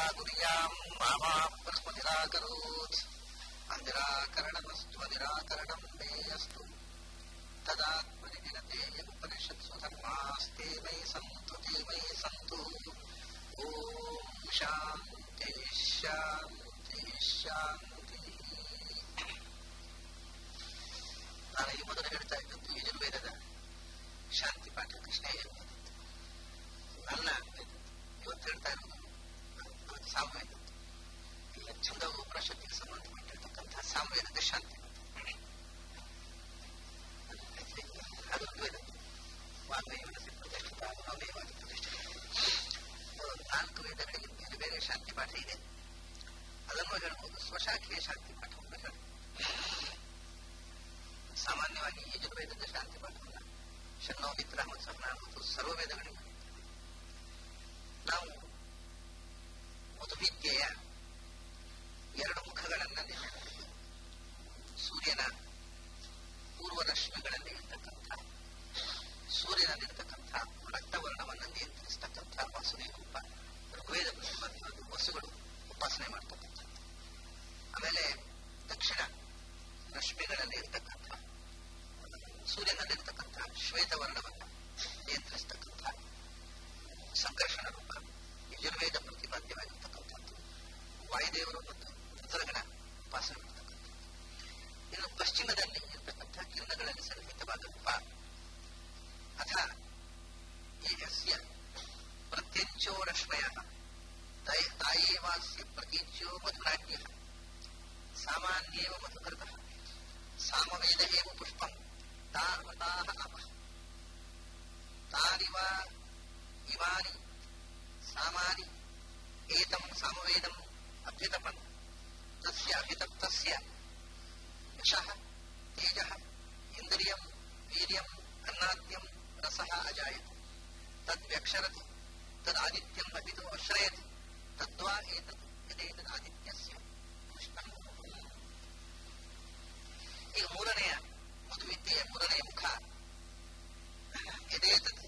निराकुर्याम् मामा ब्रह्मनिराकरोत् अनिराकरणमस्त्वनिराकरणम् मे अस्तु तदात्मनिविनते यमुपनिषत्सु धर्मास्ते मयि सन्तु ते मयि सन्तु ॐ शान्ति ಶಾಂತಿ ಶಾಂತಿ ನಾನು ಈ ಮೊದಲು ಹೇಳ್ತಾ ಇದ್ದದ್ದು ಯಜುರ್ವೇದದ ಶಾಂತಿ ಪಾಠ ಕೃಷ್ಣ ಯಜುರ್ವೇದದ್ದು ನನ್ನ ಇವತ್ತು ಹೇಳ್ತಾ ಇರೋದು ಅದು ಸಾಮವೇದ ಈಗ ಛಂದ ಉಪನಿಷತ್ತಿಗೆ ಸಂಬಂಧಪಟ್ಟಿರ್ತಕ್ಕಂಥ ಸಾಮವೇದದ ಶಾಂತಿ ಅದೊಂದು ವೇದ ವಾಗ್ಮಯವನಸಿ ಪ್ರತಿಷ್ಠಿತ ಮನೋಮಯವಾಗಿ ಪ್ರತಿಷ್ಠಿತ ನಾಲ್ಕು ವೇದಗಳಿಗೆ ಬೇರೆ ಬೇರೆ ಶಾಂತಿ ಪಾಠ ಇದೆ ಅದನ್ನು ಹೇಳ್ಬೋದು ಸ್ವಶಾಖೆಯ ಶಾಂತಿ ಪಾಠವನ್ನು ಹೇಳಿ ಸಾಮಾನ್ಯವಾಗಿ ಯಜುರ್ವೇದದ ಶಾಂತಿ ಪಾಠವನ್ನ ಶನ್ನೋ ಮಿತ್ರ ಮತ್ತು ಸಹನ ಮತ್ತು ಸರ್ವ ವೇದಗಳಿಗೆ ನಾವು ಮಧುವಿದ್ಯೆಯ ಎರಡು ಮುಖಗಳಲ್ಲಿ ಸೂರ್ಯನ ಪೂರ್ವರಶ್ಮಿಗಳಲ್ಲಿ ಇರ್ತಕ್ಕಂಥ ಸೂರ್ಯನಲ್ಲಿರ್ತಕ್ಕಂಥ ರಕ್ತವರ್ಣವನ್ನು ನಿಯಂತ್ರಿಸತಕ್ಕಂಥ ವಾಸುದೇವ ರೂಪ ಋಗ್ವೇದ ಪ್ರತಿಪಾದ್ಯವಾದ ವಸುಗಳು ಉಪಾಸನೆ ಮಾಡ್ತಕ್ಕಂಥ ಆಮೇಲೆ ದಕ್ಷಿಣ ರಶ್ಮಿಗಳಲ್ಲಿ ಇರ್ತಕ್ಕಂಥ ಸೂರ್ಯನಲ್ಲಿರ್ತಕ್ಕಂಥ ಶ್ವೇತವರ್ಣವನ್ನು ನಿಯಂತ್ರಿಸತಕ್ಕಂಥ ಸಂಕರ್ಷಣ ರೂಪ ಯಜುರ್ವೇದ ಪ್ರತಿಪಾದ್ಯವಾಗಿರ್ತಕ್ಕಂಥದ್ದು ವಾಯುದೇವರು ಮತ್ತು ರುದ್ರಗಣ ಉಪಾಸನೆ ಮಾಡ್ತಕ್ಕಂಥ ಇನ್ನು ಪಶ್ಚಿಮದಲ್ಲಿ ಇರ್ತಕ್ಕಂಥ ಕಿರಣಗಳಲ್ಲಿ ಸನ್ನಿಹಿತವಾದ ರೂಪ ಅಥ ಯಸ್ಯ ಪ್ರತ್ಯಂಚೋ ರಶ್ಮಯ ತಾಯೇವಾಸ್ಯ ಪ್ರತೀಚ್ಯೋ ಮಧುರಾಜ್ಯ ಸಾಮಾನ್ಯೇವ ಮಧುಕೃತ ಸಾಮವೇದ ಏವ ಪುಷ್ಪಂ ತಾರ್ವತಾಹ ಅಪ ತಾನಿವ ಇವಾನಿ ಸಾಮಾನಿ ಏತಂ ಸಾಮವೇದಂ ಅಭ್ಯುತಪನ್ ತಸ್ಯ ಅಭಿತಪ್ತಸ್ಯ ಯಶಃ ತೇಜಃ ಇಂದ್ರಿಯಂ ವೀರ್ಯಂ ಅನ್ನಾದ್ಯಂ ರಸಃ ಅಜಾಯತೆ ತದ್ವ್ಯಕ್ಷರತಿ ತದಾದಿತ್ಯಂ ಅಪಿತು ಅಶ್ರಯತಿ ತದ್ವಾ ಏತತ್ ಯದೇತದಾದಿತ್ಯಸ್ಯ ಕೃಷ್ಣಂ ಈಗ ಮೂರನೆಯ ಮಧುವಿದ್ಯೆಯ ಮೂರನೆಯ ಮುಖ ಯದೇತತ್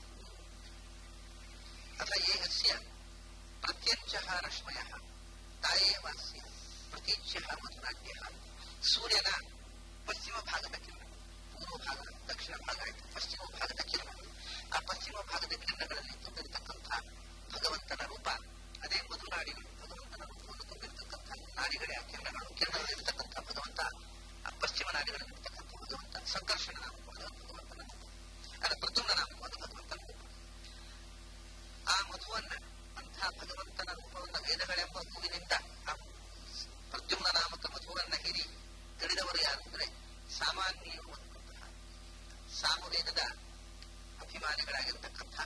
ಅಥ ಏಹಸ್ಯ ಪ್ರತ್ಯಂಚಃ ರಶ್ಮಯಃ ತಾಯೇವಾಸ್ಯ ಪ್ರತೀಚ್ಯಃ ಮಧುರಾಜ್ಯಃ ಸೂರ್ಯನ ಪಶ್ಚಿಮ ಭಾಗದ ಕಿರಣ ಪೂರ್ವ ಭಾಗ ದಕ್ಷಿಣ ಭಾಗ ಆಯಿತು ಪಶ್ಚಿಮ ಭಾಗದ ಕಿರಣ ಆ ಪಶ್ಚಿಮ ಭಾಗದ ಕಿರಣಗಳಲ್ಲಿ ತುಂಬಿರತಕ್ಕಂಥ ಭಗವಂತನ ರೂಪ ಅದೇ ಮಧುನಾಡಿಗಳು ಭಗವಂತನ ರೂಪವನ್ನು ತುಂಬಿರತಕ್ಕಂಥ ನಾಡಿಗಳೇ ಆ ಕಿರಣಗಳು ಕಿರಣದಲ್ಲಿರ್ತಕ್ಕಂಥ ಭಗವಂತ ಆ ಪಶ್ಚಿಮ ನಾಡಿಗಳಲ್ಲಿರ್ತಕ್ಕಂಥ ಭಗವಂತ ಸಂಕರ್ಷಣ ನಾಮಕವಾದ ಭಗವಂತನ ರೂಪ ಅದ ಪ್ರದ್ಯುಮ್ನ ನಾಮಕವಾದ ಭಗವಂತನ ರೂಪ ಆ ಮಧುವನ್ನ ಅಂತಹ ಭಗವಂತನ ರೂಪವನ್ನು ವೇದಗಳೆಂಬ ಹೂವಿನಿಂದ ಆ ಪ್ರದ್ಯುಮ್ನ ನಾಮಕ ಮಧುವನ್ನ ಹಿರಿ ತಿಳಿದವರು ಯಾರು ಅಂದ್ರೆ ಸಾಮಾನ್ಯ ಸಾಮವೇದದ ಅಭಿಮಾನಿಗಳಾಗಿರ್ತಕ್ಕಂಥ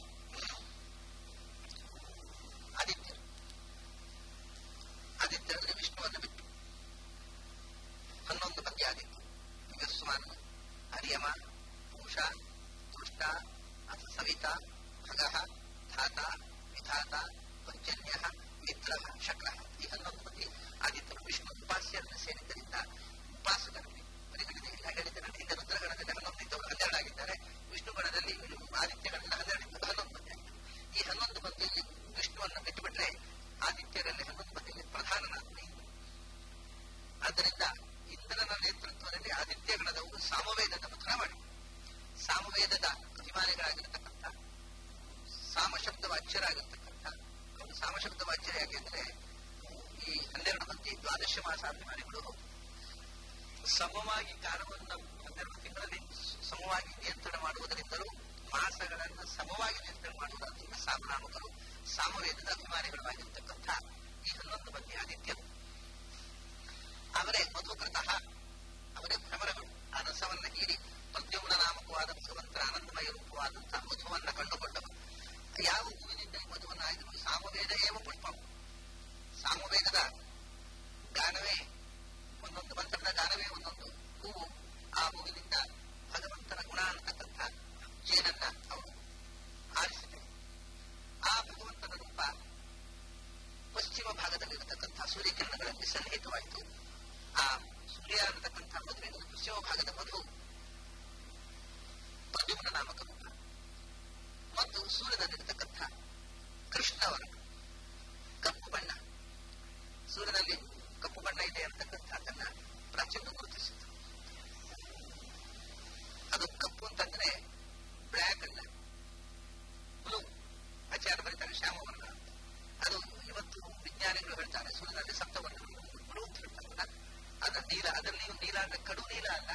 ಆದಿತ್ಯರು ಆದಿತ್ಯರಲ್ಲಿ ವಿಷ್ಣುವನ್ನು ಬಿಟ್ಟು ಹನ್ನೊಂದು ಮಂದಿ ಆದಿತ್ಯ ಯುಗಸ್ವಾನ್ ಹರಿಯಮ ಪೂಷ ತುಷ್ಟ ಅಥ ಸವಿತ ಭಗ ಧಾತ ವಿಧಾತ ಪಂಚನ್ಯ ಮಿತ್ರ ಶಕ್ರ ಈ ಹನ್ನೊಂದು ಮಂದಿ ಆದಿತ್ಯರು ವಿಷ್ಣು ಉಪಾಸ್ಯರನ್ನು ಸೇರಿದ್ದರಿಂದ ಉಪಾಸಕರಲ್ಲಿ ಪರಿಗಣಿತ ಇಲ್ಲ ಹೇಳಿದ ನಾನು ಹಿಂದೆ ರುದ್ರಗಣದಲ್ಲಿ ಹನ್ನೊಂದು ಇದ್ದವರು ಹನ್ನೆರಡಾಗಿದ್ದಾರೆ ವಿಷ್ಣು ಗಣದಲ್ಲಿ ಆದಿತ್ಯಗಣದಲ್ಲಿ ಹನ್ನೆರಡು ಇದ್ದವರು ಹನ್ನೊಂದು ಮಂದಿ ಆಗಿದ್ದಾರೆ ಈ ಹನ್ನೊಂದು ಮಂದಿಯಲ್ಲಿ ವಿಷ್ಣುವನ್ನು ಬಿಟ್ಟುಬಿಟ್ರೆ ಆದಿತ್ಯರಲ್ಲಿ ಹನ್ನೊಂದು ಮಂದಿಯಲ್ಲಿ ಪ್ರಧಾನನಾದ ಆದ್ದರಿಂದ ಇಂದ್ರನ ನೇತೃತ್ವದಲ್ಲಿ ಆದಿತ್ಯ ಗಣದವರು ಸಾಮವೇದದ ಮುದ್ರಾ ಮಾಡಿ ಸಾಮವೇದದ ಅಭಿಮಾನಿಗಳಾಗಿರ್ತಕ್ಕಂಥ ಸಾಮಶಬ್ದ ವಾಚ್ಯರಾಗಿರ್ತಕ್ಕಂಥ ಅವರು ಸಾಮಶಬ್ದ ವಾಚ್ಯರ ಯಾಕೆಂದ್ರೆ ಈ ಹನ್ನೆರಡು ಮಂದಿ ದ್ವಾದಶ ಮಾಸ ಅಭಿಮಾನಿಗಳು ಸಮವಾಗಿ ಕಾಲವನ್ನು ಹನ್ನೆರಡು ತಿಂಗಳಲ್ಲಿ ಸಮವಾಗಿ ನಿಯಂತ್ರಣ ಮಾಡುವುದರಿಂದಲೂ ಮಾಸಗಳನ್ನು ಸಮವಾಗಿ ನಿಯಂತ್ರಣ ಮಾಡುವುದರಿಂದ ಸಾಮನಾಮಕರು ಸಾಮವೇದದ ಅಭಿಮಾನಿಗಳಾಗಿರ್ತಕ್ಕಂಥ ಈ ಹನ್ನೊಂದು ಮಂದಿ ಆದಿತ್ಯರು ಅವರೇ ಮಧುಕೃತಃ ಅವರೇ ಭ್ರಮರಗಳು ಆ ರಸವನ್ನ ಹೀರಿ ಪ್ರದ್ಯುಮ್ನ ನಾಮಕವಾದ ಭಗವಂತನ ಆನಂದಮಯ ರೂಪವಾದಂತಹ ಮಧುವನ್ನ ಕಂಡುಕೊಂಡವರು ಯಾವ ಹೂವಿನಿಂದ ಈ ಮಧುವನ್ನ ಆಯ್ದರು ಸಾಮವೇದ ಏವ ಪುಷ್ಪಂ ಸಾಮವೇದದ ಗಾನವೇ ಒಂದೊಂದು ಮಂತ್ರದ ಗಾನವೇ ಒಂದೊಂದು ಹೂವು ಆ ಹೂವಿನಿಂದ ಭಗವಂತನ ಗುಣ ಅಂತಕ್ಕಂಥ ಜೇನನ್ನ ಅವರು ಆರಿಸಿದರು ಆ ಭಗವಂತನ ರೂಪ ಪಶ್ಚಿಮ ಭಾಗದಲ್ಲಿರತಕ್ಕಂಥ ಸೂರ್ಯಕಿರಣಗಳಲ್ಲಿ ಸನ್ನಿಹಿತವಾಯಿತು ಆ ಸೂರ್ಯ ಅನ್ನತಕ್ಕಂಥ ಮದುವೆ ಪಶ್ಚಿಮ ಭಾಗದ ಮಧು ಪ್ರದ್ಯುಮ್ನ ನಾಮಕ ರೂಪ ಮತ್ತು ಸೂರ್ಯದಲ್ಲಿರತಕ್ಕಂಥ ಕೃಷ್ಣವರ್ಣ ಕಪ್ಪು ಬಣ್ಣ ಸೂರ್ಯನಲ್ಲಿ ಕಪ್ಪು ಬಣ್ಣ ಇದೆ ಅಂತಕ್ಕಂಥದ್ದನ್ನ ಪ್ರಾಚೀನ ಗುರುತಿಸಿತು ಅದು ಕಪ್ಪು ಅಂತಂದ್ರೆ ಬ್ಲ್ಯಾಕ್ ಅಲ್ಲ ಬ್ಲೂ ಆಚಾರ್ಯ ಬರೀತಾರೆ ಶ್ಯಾಮವರ್ಣ ಅಂತ ಅದು ಇವತ್ತು ವಿಜ್ಞಾನಿಗಳು ಹೇಳ್ತಾರೆ ಸೂರ್ಯನಲ್ಲಿ ಸಪ್ತವರ್ಣಗಳು ಬ್ಲೂ ಅಂತ ಹೇಳ್ತಾರಲ್ಲ ಅದ ನೀಲ ಅದರಲ್ಲಿ ನೀವು ನೀಲ ಅಂದ್ರೆ ಕಡು ನೀಲ ಅಲ್ಲ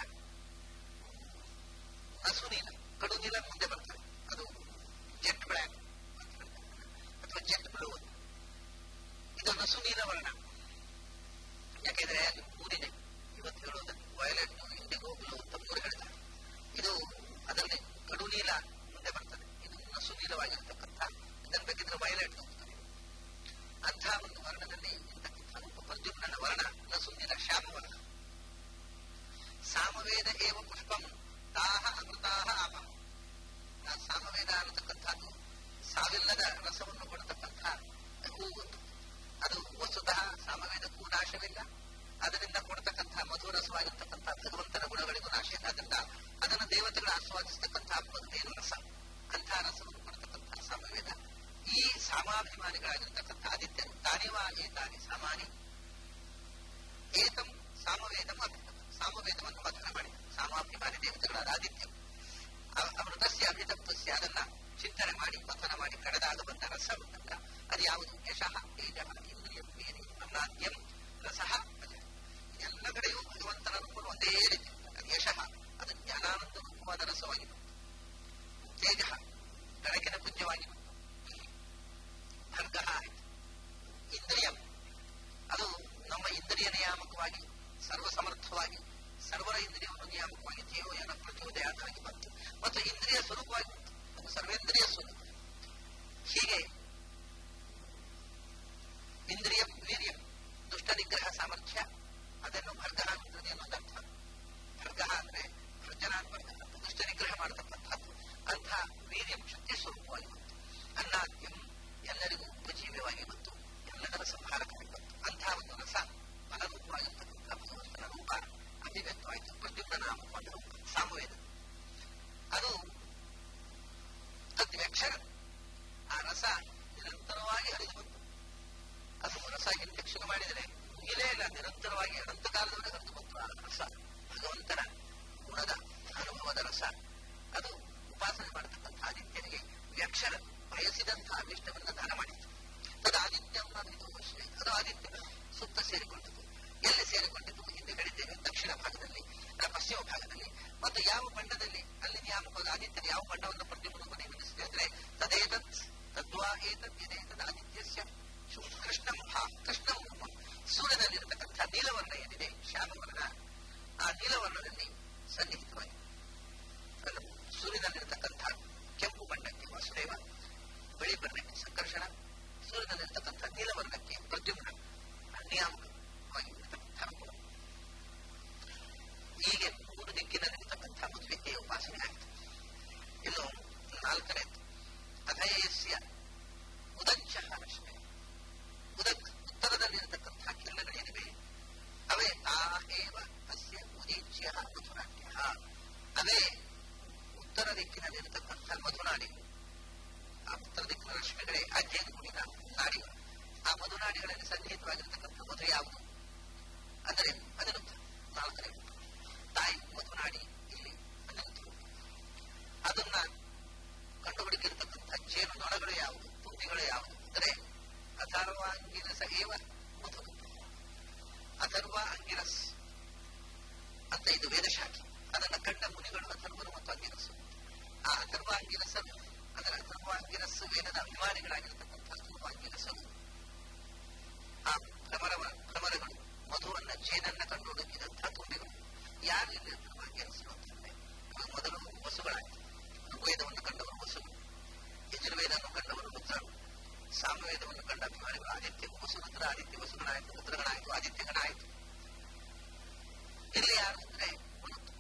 ಹಸು ನೀಲ ಕಡು ನೀಲ ಮುಂದೆ ಬರ್ತದೆ ಅದು ಜೆಟ್ ಬ್ಲ್ಯಾಕ್ ಅಥವಾ ಜೆಟ್ ಬ್ಲೂ ಇದು ನಸು ನೀಲ ವರ್ಣ ಯಾಕೆಂದ್ರೆ ಅದು ಮೂರಿದೆ ಇವತ್ತು ಹೇಳೋದು ವಯಲೆಟ್ ಇಂಡಿಗೋ ಬ್ಲೂ ಅಂತ ಮೂರು ಹೇಳ್ತಾರೆ ಇದು ಅದರಲ್ಲಿ ಕಡು ನೀಲ ಮುಂದೆ ಬರ್ತದೆ ಇದು ನಸು ನೀಲವಾಗಿರ್ತಕ್ಕಂಥ ಇದನ್ನು ಬೇಕಿದ್ರೆ ವಯಲೆಟ್ ಹೋಗ್ತಾರೆ ಅಂತಹ ಒಂದು ವರ್ಣದಲ್ಲಿ ಇರ್ತಕ್ಕಂಥ ಪ್ರದ್ಯುಮ್ನ ವರ್ಣ ನಸು ನೀಲ ಶ್ಯಾಮ ವರ್ಣ ಸಾಮವೇದ ಏವ ಪುಷ್ಪಂ ತಾಹ ಅಮೃತಾಹ ಆಪ ಆ ಸಾಮವೇದ ಅನ್ನತಕ್ಕಂಥದ್ದು ಸಾವಿಲ್ಲದ ರಸವನ್ನು ಕೊಡತಕ್ಕಂಥ ಹೂವು ಅದು ವಸ್ತುತಃ ಸಾಮವೇದಕ್ಕೂ ನಾಶವಿಲ್ಲ ಅದರಿಂದ ಕೊಡತಕ್ಕಂಥ ಮಧುರಸವಾಗಿರ್ತಕ್ಕಂಥ ಭಗವಂತನ ಗುಣಗಳಿಗೂ ನಾಶ ಇಲ್ಲ ಅದರಿಂದ ಅದನ್ನು ದೇವತೆಗಳು ಆಸ್ವಾದಿಸ್ತಕ್ಕಂಥ ಏನು ರಸ ಅಂತಹ ರಸವನ್ನು ಕೊಡತಕ್ಕಂಥ ಸಾಮವೇದ ಈ ಸಾಮಾಭಿಮಾನಿಗಳಾಗಿರ್ತಕ್ಕಂಥ ಆದಿತ್ಯರು ತಾನಿವ ಏತಾನಿ ಸಾಮಾನಿ ಏತಂ ಸಾಮವೇದಂ ಅಭಿತಂ ಸಾಮವೇದವನ್ನು ಮಥನ ಮಾಡಿದ ಸಾಮಾಭಿಮಾನಿ ದೇವತೆಗಳಾದ ಆದಿತ್ಯರು ಅಮೃತಸ್ಯ ಅಭಿತತ್ವಸ್ಯ ಅದನ್ನ ಚಿಂತನೆ ಮಾಡಿ ಮಥನ ಮಾಡಿ ಕಳೆದಾಗ ಬಂದ ರಸ ಬಂದಾಗ ಅದು ಯಾವುದು ಯಶಃ ತೇಜ ಇಂದ್ರಿಯಂ ವೀರ್ಯಂ ಅನ್ನಾದ್ಯಂ ರಸಃ ಅಜ ಎಲ್ಲ ಕಡೆಯೂ ಭಗವಂತನ ರೂಪಗಳು ಒಂದೇ ರೀತಿ ಅದು ಯಶಃ ಅದು ಜ್ಞಾನಾನಂದ ರೂಪವಾದ ರಸವಾಗಿ ತೇಜ ಬೆಳಕಿನ ಪುಂಜವಾಗಿ ಭರ್ಗ ಆಯಿತು ಇಂದ್ರಿಯಂ ಅದು ನಮ್ಮ ಇಂದ್ರಿಯ ನಿಯಾಮಕವಾಗಿ ಸರ್ವಸಮರ್ಥವಾಗಿ ಸರ್ವರ ಇಂದ್ರಿಯವನ್ನು ನಿಯಾಮಕವಾಗಿ ದೇವಯನ ಪ್ರಚೋದಯಾಗಿ ಬಂತು ಮತ್ತು ಇಂದ್ರಿಯ ಸ್ವರೂಪವಾಗಿ ಅದು ಸರ್ವೇಂದ್ರಿಯ ಸ್ವರೂಪ ಹೀಗೆ ಇಂದ್ರಿಯ ವೀರ್ಯ ದುಷ್ಟ ನಿಗ್ರಹ ಸಾಮರ್ಥ್ಯ ಅದನ್ನು ಭರ್ಗ ಅನ್ನುತ್ತದೆ ಅನ್ನೋದು ಅರ್ಥ ಭರ್ಗ ಅಂದ್ರೆ ಭರ್ಜನ ಅಂತ ದುಷ್ಟ ನಿಗ್ರಹ ಮಾಡತಕ್ಕಂಥದ್ದು ಅಂಥ ವೀರ್ಯಂ ಶಕ್ತಿ ಸ್ವರೂಪವಾಗಿ ಬಂತು ಅನ್ನಾದ್ಯಂ ಎಲ್ಲರಿಗೂ ಉಪಜೀವ್ಯವಾಗಿ ಬಂತು ಎಲ್ಲದರ ಸಂಹಾರಕವಾಗಿ ಬಂತು ಅಂತಹ ಒಂದು ರಸ ಫಲರೂಪವಾಗಿರ್ತಕ್ಕಂಥ ಭಗವಂತನ ರೂಪ ಅಭಿವ್ಯಕ್ತವಾಯಿತು ಪ್ರದ್ಯುಮ್ನ ನಾಮಕವಾದ ರೂಪ ಸಾಮವೇದ ಅದು ತದ್ವ್ಯಕ್ಷರ ಆ ರಸ ನಿರಂತರವಾಗಿ ಹರಿದು ಬಂತು ಅದು ರಸ ಹಿಂದೆ ಶುರು ಮಾಡಿದರೆ ಮುಗಿಲೇ ಇಲ್ಲ ನಿರಂತರವಾಗಿ ಅನಂತ ಕಾಲದವರೆಗೆ ಹರಿದು ಬಂತು ಆ ರಸ ಭಗವಂತನ ಗುಣದ ಅನುಭವದ ರಸ ಅದು ಉಪಾಸನೆ ಮಾಡತಕ್ಕಂಥ ಆದಿತ್ಯನಿಗೆ ವ್ಯಕ್ಷರ ಬಯಸಿದಂತಹ ಅಭಿಷ್ಟವನ್ನು ದಾನ ಮಾಡಿತು ತದ ಆದಿತ್ಯ ಅದು ಆದಿತ್ಯ ಸುತ್ತ ಸೇರಿಕೊಂಡಿತು ಎಲ್ಲಿ ಸೇರಿಕೊಂಡಿತು ಹಿಂದೆ ಹೇಳಿದ್ದೇವೆ ದಕ್ಷಿಣ ಭಾಗದಲ್ಲಿ ಪಶ್ಚಿಮ ಭಾಗದಲ್ಲಿ ಮತ್ತು ಯಾವ ಬಣ್ಣದಲ್ಲಿ ಅಲ್ಲಿ ನಿಯಾಮಕವಾದ ಆದಿತ್ಯನ ಯಾವ ಬಣ್ಣವನ್ನು ಪ್ರತಿಬಿಂಬ ನಿಗದಿಸಿದೆ ಅಂದ್ರೆ ತದೇತತ್ ತದ್ವಾ ಏತದ್ ಇದೇತದ್ ಆದಿತ್ಯಸ್ಯ ಕೃಷ್ಣಂ ಭಾ ಕೃಷ್ಣಂ ರೂಪ ಸೂರ್ಯನಲ್ಲಿರತಕ್ಕಂಥ ನೀಲವರ್ಣ ಏನಿದೆ ಶ್ಯಾಮವರ್ಣ ಆ ನೀಲವರ್ಣದಲ್ಲಿ ಸನ್ನಿಹಿತವಾಗಿದೆ ಸೂರ್ಯನಲ್ಲಿರತಕ್ಕಂಥ ಕೆಂಪು ಬಣ್ಣಕ್ಕೆ ವಾಸುದೇವ ಬಿಳಿ ಬಣ್ಣಕ್ಕೆ ಸಂಕರ್ಷಣ ಸೂರ್ಯನಲ್ಲಿರತಕ್ಕಂಥ ನೀಲವರ್ಣಕ್ಕೆ ಪ್ರದ್ಯುಮ್ನ ನಿಯಾಮಕವಾಗಿರ್ತಕ್ಕಂಥ ರೂಪ ಹೀಗೆ ಮೂರು ದಿಕ್ಕಿನಲ್ಲಿರ್ತಕ್ಕಂಥ ಮದುವೆಗೆ ಉಪಾಸನೆ ಆಯಿತು ಇನ್ನು ನಾಲ್ಕನೇ ಅಧಯಸ್ಯ ಉದಂಚ ರಶ್ಮಿ ಉದಕ್ ಉತ್ತರದಲ್ಲಿರತಕ್ಕಂಥ ಕಿರಣಗಳೇನಿವೆ ಅವೇ ಆ ಏವ ಅಸ್ಯ ಉದೀಚ್ಯ ಮಧುನಾಟ್ಯ ಅವೇ ಉತ್ತರ ದಿಕ್ಕಿನಲ್ಲಿರತಕ್ಕಂಥ ಮಧುನಾಡಿಗಳು ಆ ಉತ್ತರ ದಿಕ್ಕಿನ ರಶ್ಮಿಗಳೇ ಆ ಜೇನುಗುಣಿನ ನಾಡಿಗಳು ಆ ಮಧುನಾಡಿಗಳಲ್ಲಿ ಸನ್ನಿಹಿತವಾಗಿರತಕ್ಕಂಥ ಮಧು ಯಾವುದು ಅಂದರೆ ಅನಿರುದ್ಧ ನಾಲ್ಕನೇ ತಾಯಿ ಮಧುನಾಡಿ ಇಲ್ಲಿ ಅನಿರುದ್ಧ ಅದನ್ನ ಕಂಡುಹುಡುಕಿರ್ತಕ್ಕಂಥ ಜೇನು ನೊಣಗಳು ಯಾವುದು ತುಂಬಿಗಳು ಯಾವುದು ಅಂದರೆ ಅಥರ್ವ ಅಂಗಿರಸ ಏವ ಮಧು ಅಥರ್ವ ಅಂಗಿರಸ್ ಅಂತ ಇದು ವೇದಶಾಖೆ ಅದನ್ನು ಕಂಡ ಮುನಿಗಳು ಅಥರ್ವರು ಮತ್ತು ಅಂಗಿರಸ್ಸು ಆ ಅಥರ್ವ ಅಂಗಿರಸರು ಅದರ ಅಥರ್ವ ಅಂಗಿರಸ್ಸು ವೇದದ ಅಭಿಮಾನಿಗಳಾಗಿರ್ತಕ್ಕಂಥ ಅಥರ್ವ ಅಂಗಿರಸರು ಆ ಭ್ರಮರ ಭ್ರಮರಗಳು ಮಧುವನ್ನ ಜೇನನ್ನ ಕಂಡು ಹುಡುಕಿದಂತಹ ತುಂಬಿಗಳು ಯಾರು ಇಲ್ಲಿ ಅಥರ್ವ ಅಂಗಿರಸ್ಸು ಅಂತಂದ್ರೆ ಇವಾಗ ಮೊದಲು ವಸುಗಳಾಯಿತು ಋಗ್ವೇದವನ್ನು ಕಂಡವರು ವಸುಗಳು ಯಜುರ್ವೇದವನ್ನು ಕಂಡವರು ರುದ್ರರು ಸಾಮವೇದವನ್ನು ಕಂಡ ಅಭಿಮಾನಿಗಳು ಆದಿತ್ಯ ವಸುರುದ್ರ ಆದಿತ್ಯ ವಸುಗಳಾಯಿತು ರುದ್ರಗಳಾಯಿತು ಆದಿತ್ಯಗಳಾಯಿತು ಇಲ್ಲಿ ಯಾರು ಅಂದ್ರೆ ಮನುತು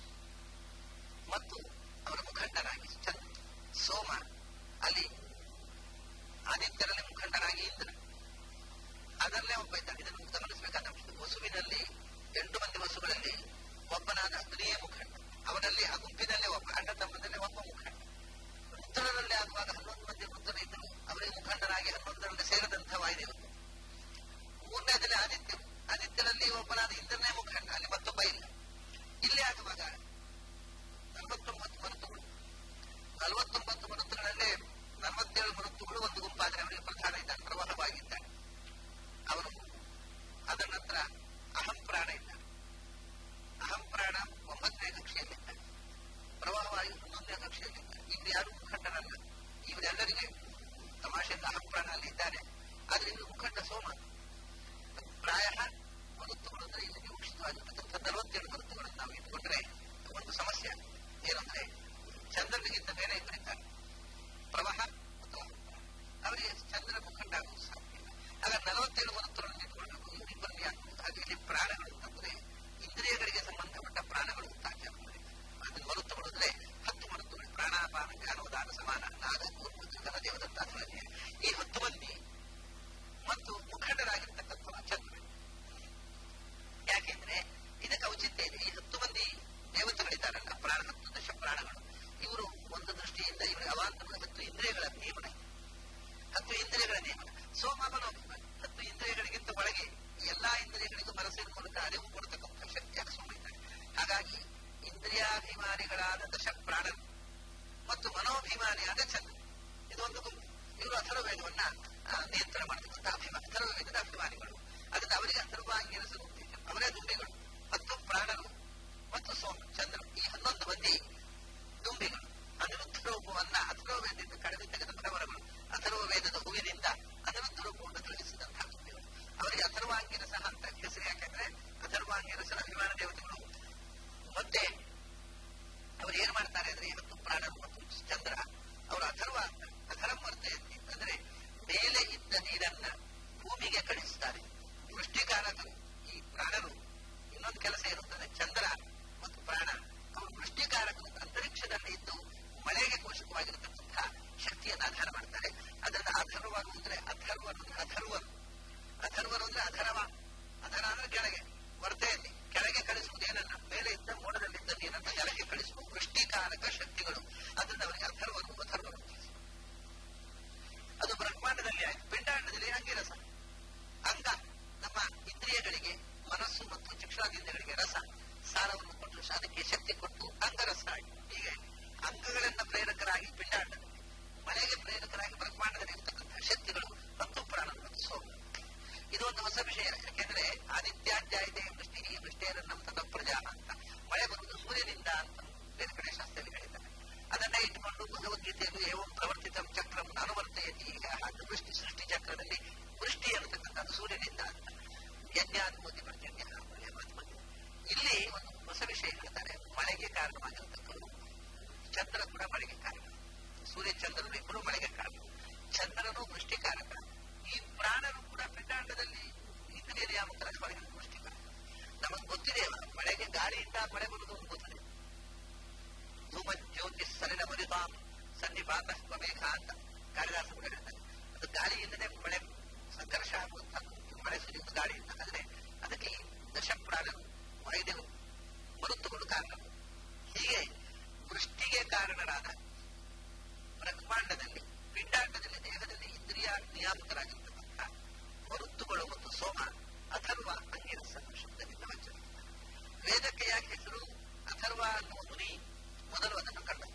ಮತ್ತು ಅವರ ಮುಖಂಡನಾಗಿ ಚಂದ್ ಸೋಮ ಅಲ್ಲಿ ಆದಿತ್ಯರಲ್ಲಿ ಮುಖಂಡನಾಗಿ ಇಂದ್ರ ಅದರಲ್ಲೇ ಒಬ್ಬ ಇದ್ದಾನೆ ಇದನ್ನು ಗಮನಿಸಬೇಕಾದ ಅಂಶ ವಸುವಿನಲ್ಲಿ ಎಂಟು ಮಂದಿ ವಸುಗಳಲ್ಲಿ ಒಬ್ಬನಾದ ಅಗ್ನಿಯೇ ಮುಖಂಡ ಅವನಲ್ಲಿ ಆ ಗುಂಪಿನಲ್ಲೇ ಒಬ್ಬ ಅಣ್ಣ ತಮ್ಮದಲ್ಲೇ ಒಬ್ಬ ಮುಖಂಡ ರುದ್ರರಲ್ಲಿ ಆಗುವಾಗ ಹನ್ನೊಂದು ಮಂದಿ ರುದ್ರರು ಇದ್ದರು ಅವರಿಗೆ ಮುಖಂಡರಾಗಿ ಹನ್ನೊಂದರಲ್ಲಿ ಸೇರಿದಂಥ ವಾಯುದೇವರು ಮೂರು ಮಂಡ್ಯದಲ್ಲಿ ಆದಿತ್ಯ ಆದಿತ್ಯರಲ್ಲಿ ಒಬ್ಬನಾದ ಇಂದ್ರನೇ ಮುಖಂಡ ಅಲ್ಲಿ ಮತ್ತೊಬ್ಬ ಇಲ್ಲ ಇಲ್ಲಿ ಆಗುವಾಗ ನಲವತ್ತೊಂಬತ್ತು ಮರುತುಗಳು ನಲವತ್ತೊಂಬತ್ತು ಮರುತುಗಳಲ್ಲೇ ನಲವತ್ತೇಳು ಮರುತುಗಳು ಒಂದು ಗುಂಪಾದ್ರೆ ಅವರಿಗೆ ಪ್ರಧಾನ ಇದ್ದಾನೆ ಪ್ರವಾಹವಾಗಿದ್ದಾನೆ ಅವನು ಅದರ ನಂತರ ಅಹಂ ಪ್ರಾಣ ಇದ್ದಾನೆ ಅಹಂ ಪ್ರಾಣ ಒಂಬತ್ತನೇ ಕಕ್ಷೆಯಲ್ಲಿದ್ದಾನೆ ಪ್ರವಾಹವಾಗಿ ಹನ್ನೊಂದನೇ ಕಕ್ಷೆಯಲ್ಲಿದ್ದಾನೆ ಇನ್ನು ಯಾರು ಮುಖಂಡರಲ್ಲ ಇವರೆಲ್ಲರಿಗೆ ತಮಾಷೆಯಿಂದ ಅಹಂ ಪ್ರಾಣ ಅಲ್ಲಿ ಇದ್ದಾನೆ ಆದ್ರೆ ಇನ್ನು ಮುಖಂಡ ಸೋಮ ಪ್ರಾಯ ಮರುತ್ತುಗಳು ಅಂದ್ರೆ ಇಲ್ಲಿ ವಿವಕ್ಷಿತವಾಗಿರ್ತಕ್ಕಂಥ ನಲವತ್ತೇಳು ಮರುತ್ತುಗಳನ್ನು ನಾವು ಇಟ್ಟುಕೊಂಡ್ರೆ ಒಂದು ಸಮಸ್ಯೆ ಏನಂದ್ರೆ ಚಂದ್ರನಿಗಿಂತ ಮೇಲೆ ಇಬ್ಬರಿದ್ದಾರೆ ಪ್ರವಾಹ ಮತ್ತು ಅವರಿಗೆ ಚಂದ್ರ ಮುಖಂಡ ಆಗುವುದು ಸಾಧ್ಯ ಇಲ್ಲ ಆಗ ನಲವತ್ತೇಳು ಮರುತ್ತುಗಳನ್ನು ಇಟ್ಕೊಳ್ಬೇಕು ಇವರಿಬ್ಬರನ್ನು ಯಾಕೆ ಹಾಗೆ ಇಲ್ಲಿ ಪ್ರಾಣಗಳು ಅಂತಂದ್ರೆ ಇಂದ್ರಿಯಗಳಿಗೆ ಸಂಬಂಧಪಟ್ಟ ಪ್ರಾಣಗಳು ಅಂತ ಆಚಾರ ಮಾಡಿದ್ದಾರೆ ಅದನ್ನು ಮರುತ್ತುಗಳು ಅಂದ್ರೆ ಹತ್ತು ಮರುತ್ತುಗಳು ಪ್ರಾಣಾಪಾನ ಜ್ಞಾನೋದಾನ ಸಮಾನ ನಾಗ ಕೂರ್ಮ ದೇವದತ್ತಾಧುರನ್ಯ ಈ ಹತ್ತು ಮಂದಿ ಮತ್ತು ಮುಖಂಡರಾಗಿರ್ತಕ್ಕಂಥ ಚಂದ್ರ ಯಾಕೆಂದ್ರೆ ಇದಕ್ಕೆ ಔಚಿತ್ಯ ಇದೆ ಈ ಹತ್ತು ಮಂದಿ ದೇವತೆಗಳಿದ್ದಾರಲ್ಲ ಪ್ರಾಣ ಹತ್ತು ದಶ ಪ್ರಾಣಗಳು ಇವರು ಒಂದು ದೃಷ್ಟಿಯಿಂದ ಇವರಿಗೆ ಅವಾಂತರ ಹತ್ತು ಇಂದ್ರಿಯಗಳ ನಿಯಮನ ಹತ್ತು ಇಂದ್ರಿಯಗಳ ನಿಯಮನ ಸೋಮನೋಭಿಮ ಹತ್ತು ಇಂದ್ರಿಯಗಳಿಗಿಂತ ಒಳಗೆ ಎಲ್ಲಾ ಇಂದ್ರಿಯಗಳಿಗೂ ಮನಸ್ಸಿನ ಮೂಲಕ ಅರಿವು ಕೊಡತಕ್ಕಂಥ ಶಕ್ತಿಯನ್ನು ಸೋಮ ಇದ್ದಾರೆ ಹಾಗಾಗಿ ಇಂದ್ರಿಯಾಭಿಮಾನಿಗಳಾದ ದಶ ಪ್ರಾಣರು ಮತ್ತು ಮನೋಭಿಮಾನಿಯಾದ ಚಂದ್ರ ಇದೊಂದು ಗುಂಪು ಇವರು ಅಥರ್ವ ವೇದವನ್ನ ನಿಯಂತ್ರಣ ಮಾಡತಕ್ಕಂಥ ಅಭಿಮಾನ ಅಥರ್ವ ವೇದದ ಅಭಿಮಾನಿಗಳು ಅದರಿಂದ ಅವರಿಗೆ ಅಥರ್ವಾಂಗಿನ ಸ್ವರೂಪ ಅವರೇ ದುಂಬಿಗಳು ಮತ್ತು ಪ್ರಾಣರು ಮತ್ತು ಸೋಮ ಚಂದ್ರ ಈ ಹನ್ನೊಂದು ಮಂದಿ ದುಂಬಿಗಳು ಅನಿರುದ್ಧ ರೂಪವನ್ನ ಅಥರ್ವ ವೇದದಿಂದ ಕಳೆದು ತೆಗೆದ ಭರವರಗಳು ಅಥರ್ವ ವೇದದ ಹೂವಿನಿಂದ ಅನಿರುದ್ಧ ರೂಪವನ್ನು ತೊಲಗಿಸಿದಂತಹ ದುಂಬಿಗಳು ಅವರಿಗೆ ಅಥರ್ವಾಂಗಿನ ಸಹ ಅಂತ ಹೆಸರು ಯಾಕೆಂದ್ರೆ ಅಥರ್ವಾಂಗಿನ ಸಹ ಅಭಿಮಾನ ದೇವತೆಗಳು ಮತ್ತೆ ಅವರು ಏನ್ ಮಾಡ್ತಾರೆ ಅಂದ್ರೆ ಇವತ್ತು ಪ್ರಾಣರು ಮತ್ತು ಚಂದ್ರ ಅವರು ಅಥರ್ವ ಅಥರಂ ವರ್ತಯಂತಿ ಅಂದ್ರೆ ಮೇಲೆ ಇದ್ದ ನೀರನ್ನ ಭೂಮಿಗೆ ಕಳಿಸ್ತಾರೆ ವೃಷ್ಟಿಕಾರಕರು ಈ ಪ್ರಾಣರು ಇನ್ನೊಂದು ಕೆಲಸ ಇರುತ್ತದೆ ಚಂದ್ರ ಮತ್ತು ಪ್ರಾಣ ಅವರು ವೃಷ್ಟಿಕಾರಕರು ಅಂತರಿಕ್ಷದಲ್ಲಿ ಇದ್ದು ಮಳೆಗೆ ಪೋಷಕವಾಗಿರತಕ್ಕಂತಹ ಶಕ್ತಿಯನ್ನು ಆಧಾರ ಮಾಡ್ತಾರೆ ಅದರಿಂದ ಅಧರ್ವರು ಅಂದ್ರೆ ಅಧರ್ವರು ಅಂದ್ರೆ ಅಧರ್ವರು ಅಧರ್ವರು ಅಂದ್ರೆ ಅಧರವ ಅಧರ ಅಂದ್ರೆ ಕೆಳಗೆ ವರ್ತಯಲ್ಲಿ ಕೆಳಗೆ ಕಳಿಸುವುದೇನನ್ನ ಮೇಲೆ ಇದ್ದ ಮೋಡದಲ್ಲಿದ್ದ ನೀರನ್ನು ಕೆಳಗೆ ಕಳಿಸುವ ವೃಷ್ಟಿಕಾರಕ ಶಕ್ತಿಗಳು ಅದರಿಂದ ಅವರಿಗೆ ಅಧರ್ವರು ಅಧರ್ವರು ಅದು ಬ್ರಹ್ಮಾಂಡದಲ್ಲಿ ಆಯ್ತು ಪಿಂಡಾಂಡದಲ್ಲಿ ಅಂಗಿರಸ ಅಂಗ ನಮ್ಮ ಇಂದ್ರಿಯಗಳಿಗೆ ಮನಸ್ಸು ಮತ್ತು ಚಕ್ಷುರಾದಿಂದ್ರಿಯಗಳಿಗೆ ರಸ ಸಾರವನ್ನು ಕೊಟ್ಟು ಅದಕ್ಕೆ ಶಕ್ತಿ ಕೊಟ್ಟು ಅಂಗರಸ ಆಗಿ ಹೀಗೆ ಅಂಗಗಳನ್ನ ಪ್ರೇರಕರಾಗಿ ಪಿಂಡಾಂಡದಲ್ಲಿ ಮಳೆಗೆ ಪ್ರೇರಕರಾಗಿ ಬ್ರಹ್ಮಾಂಡದಲ್ಲಿ ಇರತಕ್ಕಂತಹ ಶಕ್ತಿಗಳು ಮತ್ತು ಪ್ರಾಣ ಮತ್ತು ಸೋಮ ಇದು ಒಂದು ಹೊಸ ವಿಷಯ ಯಾಕೆಂದ್ರೆ ಆದಿತ್ಯಾಧ್ಯಾಯತೆ ವೃಷ್ಟಿ ವೃಷ್ಟೇರನ್ನಂ ತದ ಪ್ರಜಾ ಅಂತ ಮಳೆ ಬರುವುದು ಸೂರ್ಯನಿಂದ ಅಂತ ಬೇರೆ ಕಡೆ ಶಾಸ್ತ್ರದಲ್ಲಿ ಹೇಳಿದ್ದಾರೆ ಅದನ್ನ ಇಟ್ಟುಕೊಂಡು ಭಗವದ್ಗೀತೆಯಲ್ಲಿ ಏವಂ ಪ್ರವರ್ತಿತ ಚಕ್ರಂ ಅನುವರ್ತಯತಿ ಈಗ ಹಾಗೆ ವೃಷ್ಟಿ ಸೃಷ್ಟಿ ಚಕ್ರದಲ್ಲಿ ವೃಷ್ಟಿ ಅನ್ನತಕ್ಕಂಥದ್ದು ಸೂರ್ಯನಿಂದ ಅಂತ ಯಜ್ಞಾನುಭೂತಿ ಪರ್ಜನ್ಯ ಮಳೆ ಮಾತು ಇಲ್ಲಿ ಒಂದು ಹೊಸ ವಿಷಯ ಹೇಳ್ತಾರೆ ಮಳೆಗೆ ಕಾರಣವಾಗಿರತಕ್ಕದ್ದು ಚಂದ್ರ ಕೂಡ ಮಳೆಗೆ ಕಾರಣ ಸೂರ್ಯ ಚಂದ್ರನು ಇಬ್ಬರು ಮಳೆಗೆ ಕಾರಣ ಚಂದ್ರನು ವೃಷ್ಟಿಕಾರಕ ಈ ಪ್ರಾಣರು ಕೂಡ ಪಿಂಡಾಂಡದಲ್ಲಿ ಇಂದ್ರಿಯ ನಿಯಾಮಕರಾಗಿ ವೃಷ್ಟಿಕಾರಕ ನಮಗೆ ಗೊತ್ತಿದೆ ಮಳೆಗೆ ಗಾಳಿಯಿಂದ ಮಳೆ ಬರುವುದು ಅಂತ ಗೊತ್ತಿದೆ ಧೂಮ ಜ್ಯೋತಿ ಸಲಿಲ ಮರಿತಾಂ ಸನ್ನಿಪಾತ ಸ್ವಮೇಘ ಅಂತ ಕಾಳಿದಾಸ ಕೂಡ ಹೇಳ್ತಾರೆ ಅದು ಗಾಳಿಯಿಂದಲೇ ಮಳೆ ಸಂಘರ್ಷ ಆಗುವಂತ ಮಳೆ ಸುರಿಯುವುದು ಗಾಳಿಯಿಂದ ಆದ್ರೆ ಅದಕ್ಕೆ ದಶಪ್ರಾಣರು ವಾಯುದೇವರು ಮರುತ್ತುಗಳು ಕಾರಣ ಹೀಗೆ ವೃಷ್ಟಿಗೆ ಕಾರಣರಾದ ಬ್ರಹ್ಮಾಂಡದಲ್ಲಿ ಪಿಂಡಾಂಡದಲ್ಲಿ ದೇಹದಲ್ಲಿ ಇಂದ್ರಿಯ ನಿಯಾಮಕರಾಗಿರ್ತಕ್ಕಂಥ ಮರುತ್ತುಗಳು ಮತ್ತು ಸೋಮ ಅಥರ್ವ ಅಂಗಿರಸ ಶಬ್ದದಿಂದ ವಚನ ವೇದಕ್ಕೆ ಯಾಕೆ ಹೆಸರು ಅಥರ್ವ ಅನ್ನುವ ಮುನಿ ಮೊದಲು ಅದನ್ನು ಕಂಡದ್ದು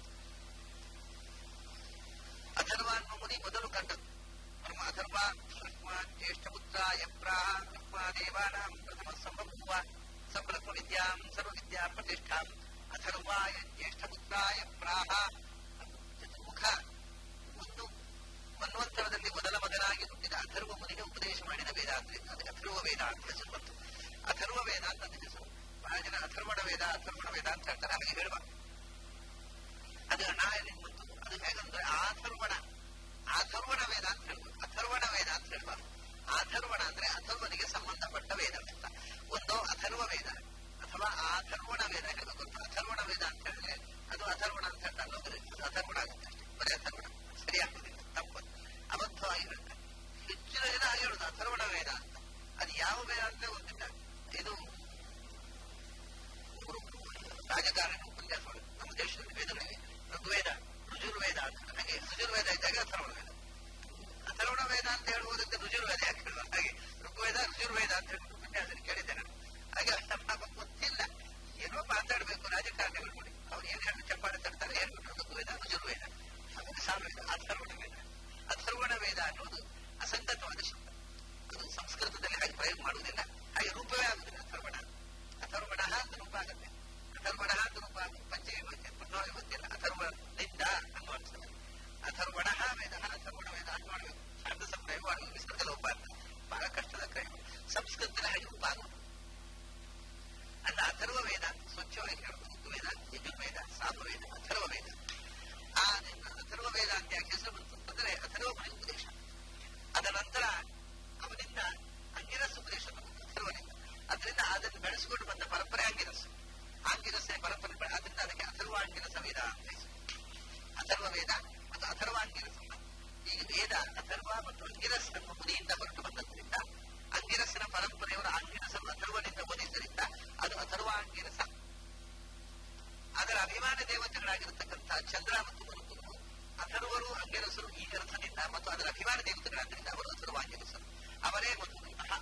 ಅಥರ್ವ ಅನ್ನುವ ಮುನಿ ಮೊದಲು ಕಂಡದ್ದು ಬ್ರಹ್ಮ ಅಥರ್ವ ಜ್ಯೇಷ್ಠ ಪುತ್ರ ಯಪ್ರಾಹ ಬ್ರಹ್ಮ ದೇವಾನಾಂ ಪ್ರಥಮ ಸಂಭವ ಸಬ್ರಹ್ಮ ವಿದ್ಯಾಂ ಸರ್ವ ವಿದ್ಯಾ ಪ್ರತಿಷ್ಠಾಂ ಅಥರ್ವಾಯ ಜ್ಯೇಷ್ಠ ಪುತ್ರಾಯ ಪ್ರಾಹ ಚತುರ್ಮುಖ ಒಂದು ಮನ್ವಂತರದಲ್ಲಿ ಮೊದಲ ಮಗನಾಗಿ ಹುಟ್ಟಿದ ಅಥರ್ವ ಮುನಿಗೆ ಉಪದೇಶ ಮಾಡಿದ ವೇದಾಂತರಿಂದ ಅದಕ್ಕೆ ಅಥರ್ವ ವೇದ ಅಂತ ಹೆಸರು ಬಂತು ಅಥರ್ವ ವೇದ ಅಂತ ಅದಕ್ಕೆ ಹೆಸರು ಬಹಳ ಜನ ಅಥರ್ವಣ ವೇದ ಅಥರ್ವಣ ವೇದ ಅಂತ ಹೇಳ್ತಾರೆ ಹಾಗೆ ಹೇಳುವ ಅದು ಅನಾಯಲಿ ಬಂತು ಅದು ಹೇಗಂದ್ರೆ ಆಥರ್ವಣ ಆಥರ್ವಣ ವೇದ ಅಂತ ಹೇಳ್ಬೋದು ಅಥರ್ವಣ ವೇದ ಅಂತ ಹೇಳ್ಬಾರ್ದು ಆಥರ್ವಣ ಅಂದ್ರೆ ಅಥರ್ವನಿಗೆ ಸಂಬಂಧಪಟ್ಟ ವೇದ ಅಂತ ಒಂದು ಅಥರ್ವ ವೇದ ಅಥವಾ ಆಥರ್ವಣ ವೇದ ಹೇಳಬೇಕು ಅಥರ್ವಣ ವೇದ ಅಂತ ಹೇಳಿದ್ರೆ ಅದು ಅಥರ್ವಣ ಅಂತ ಹೇಳ್ತಾರೆ ಅದು ಅಥರ್ವಣ ಆಗುತ್ತೆ ಅಷ್ಟೇ ಬರೀ ಅಥರ್ವಣ ಸರಿಯಾಗುದಿಲ್ಲ ತಪ್ಪು ಅಬದ್ಧವಾಗಿ ಹೇಳ್ತಾರೆ ಹೆಚ್ಚಿನ ಜನ ಹಾಗೆ ಹೇಳುದು ಅಥರ್ವಣ ವೇದ ಅಂತ ಅದು ಯಾವ ವೇದ ಅಂತ ಗೊತ್ತಿಲ್ಲ ಇದು ರಾಜಕಾರಣ ಉಪನ್ಯಾಸ ನಮ್ಮ ದೇಶದಲ್ಲಿ ವೇದಗಳಿವೆ ಋಗ್ವೇದ ರುಜುರ್ವೇದ ಅಂತ ಹಾಗೆ ರುಜುರ್ವೇದ ಇದ್ದಾಗ ಅಥರ್ವಣ ವೇದ ಅಥರ್ವಣ ವೇದ ಅಂತ ಹೇಳುವುದಕ್ಕೆ ರುಜುರ್ವೇದ ಯಾಕೆ ಹೇಳುವ ಹಾಗೆ ಋಗ್ವೇದ ರುಜುರ್ವೇದ ಅಥರ್ವ ಮತ್ತು ಅಂಗಿರಸ್ ಎಂಬ ಮುನಿಯಿಂದ ಹೊರಟು ಬಂದದ್ದರಿಂದ ಅಂಗಿರಸ್ಸಿನ ಪರಂಪರೆಯವರು ಅಂಗಿರಸನ್ನು ಅಥರ್ವನಿಂದ ಓದಿದ್ದರಿಂದ ಅದು ಅಥರ್ವಾಂಗಿರಸ ಅದರ ಅಭಿಮಾನ ದೇವತೆಗಳಾಗಿರತಕ್ಕಂಥ ಚಂದ್ರ ಮತ್ತು ಮರುತರು ಅಥರ್ವರು ಅಂಗಿರಸರು ಈ ಅರ್ಥದಿಂದ ಮತ್ತು ಅದರ ಅಭಿಮಾನ ದೇವತೆಗಳಾದ್ದರಿಂದ ಅವರು ಅಥರ್ವಾಂಗಿರಸರು ಅವರೇ ಮಧುಮಂತಹ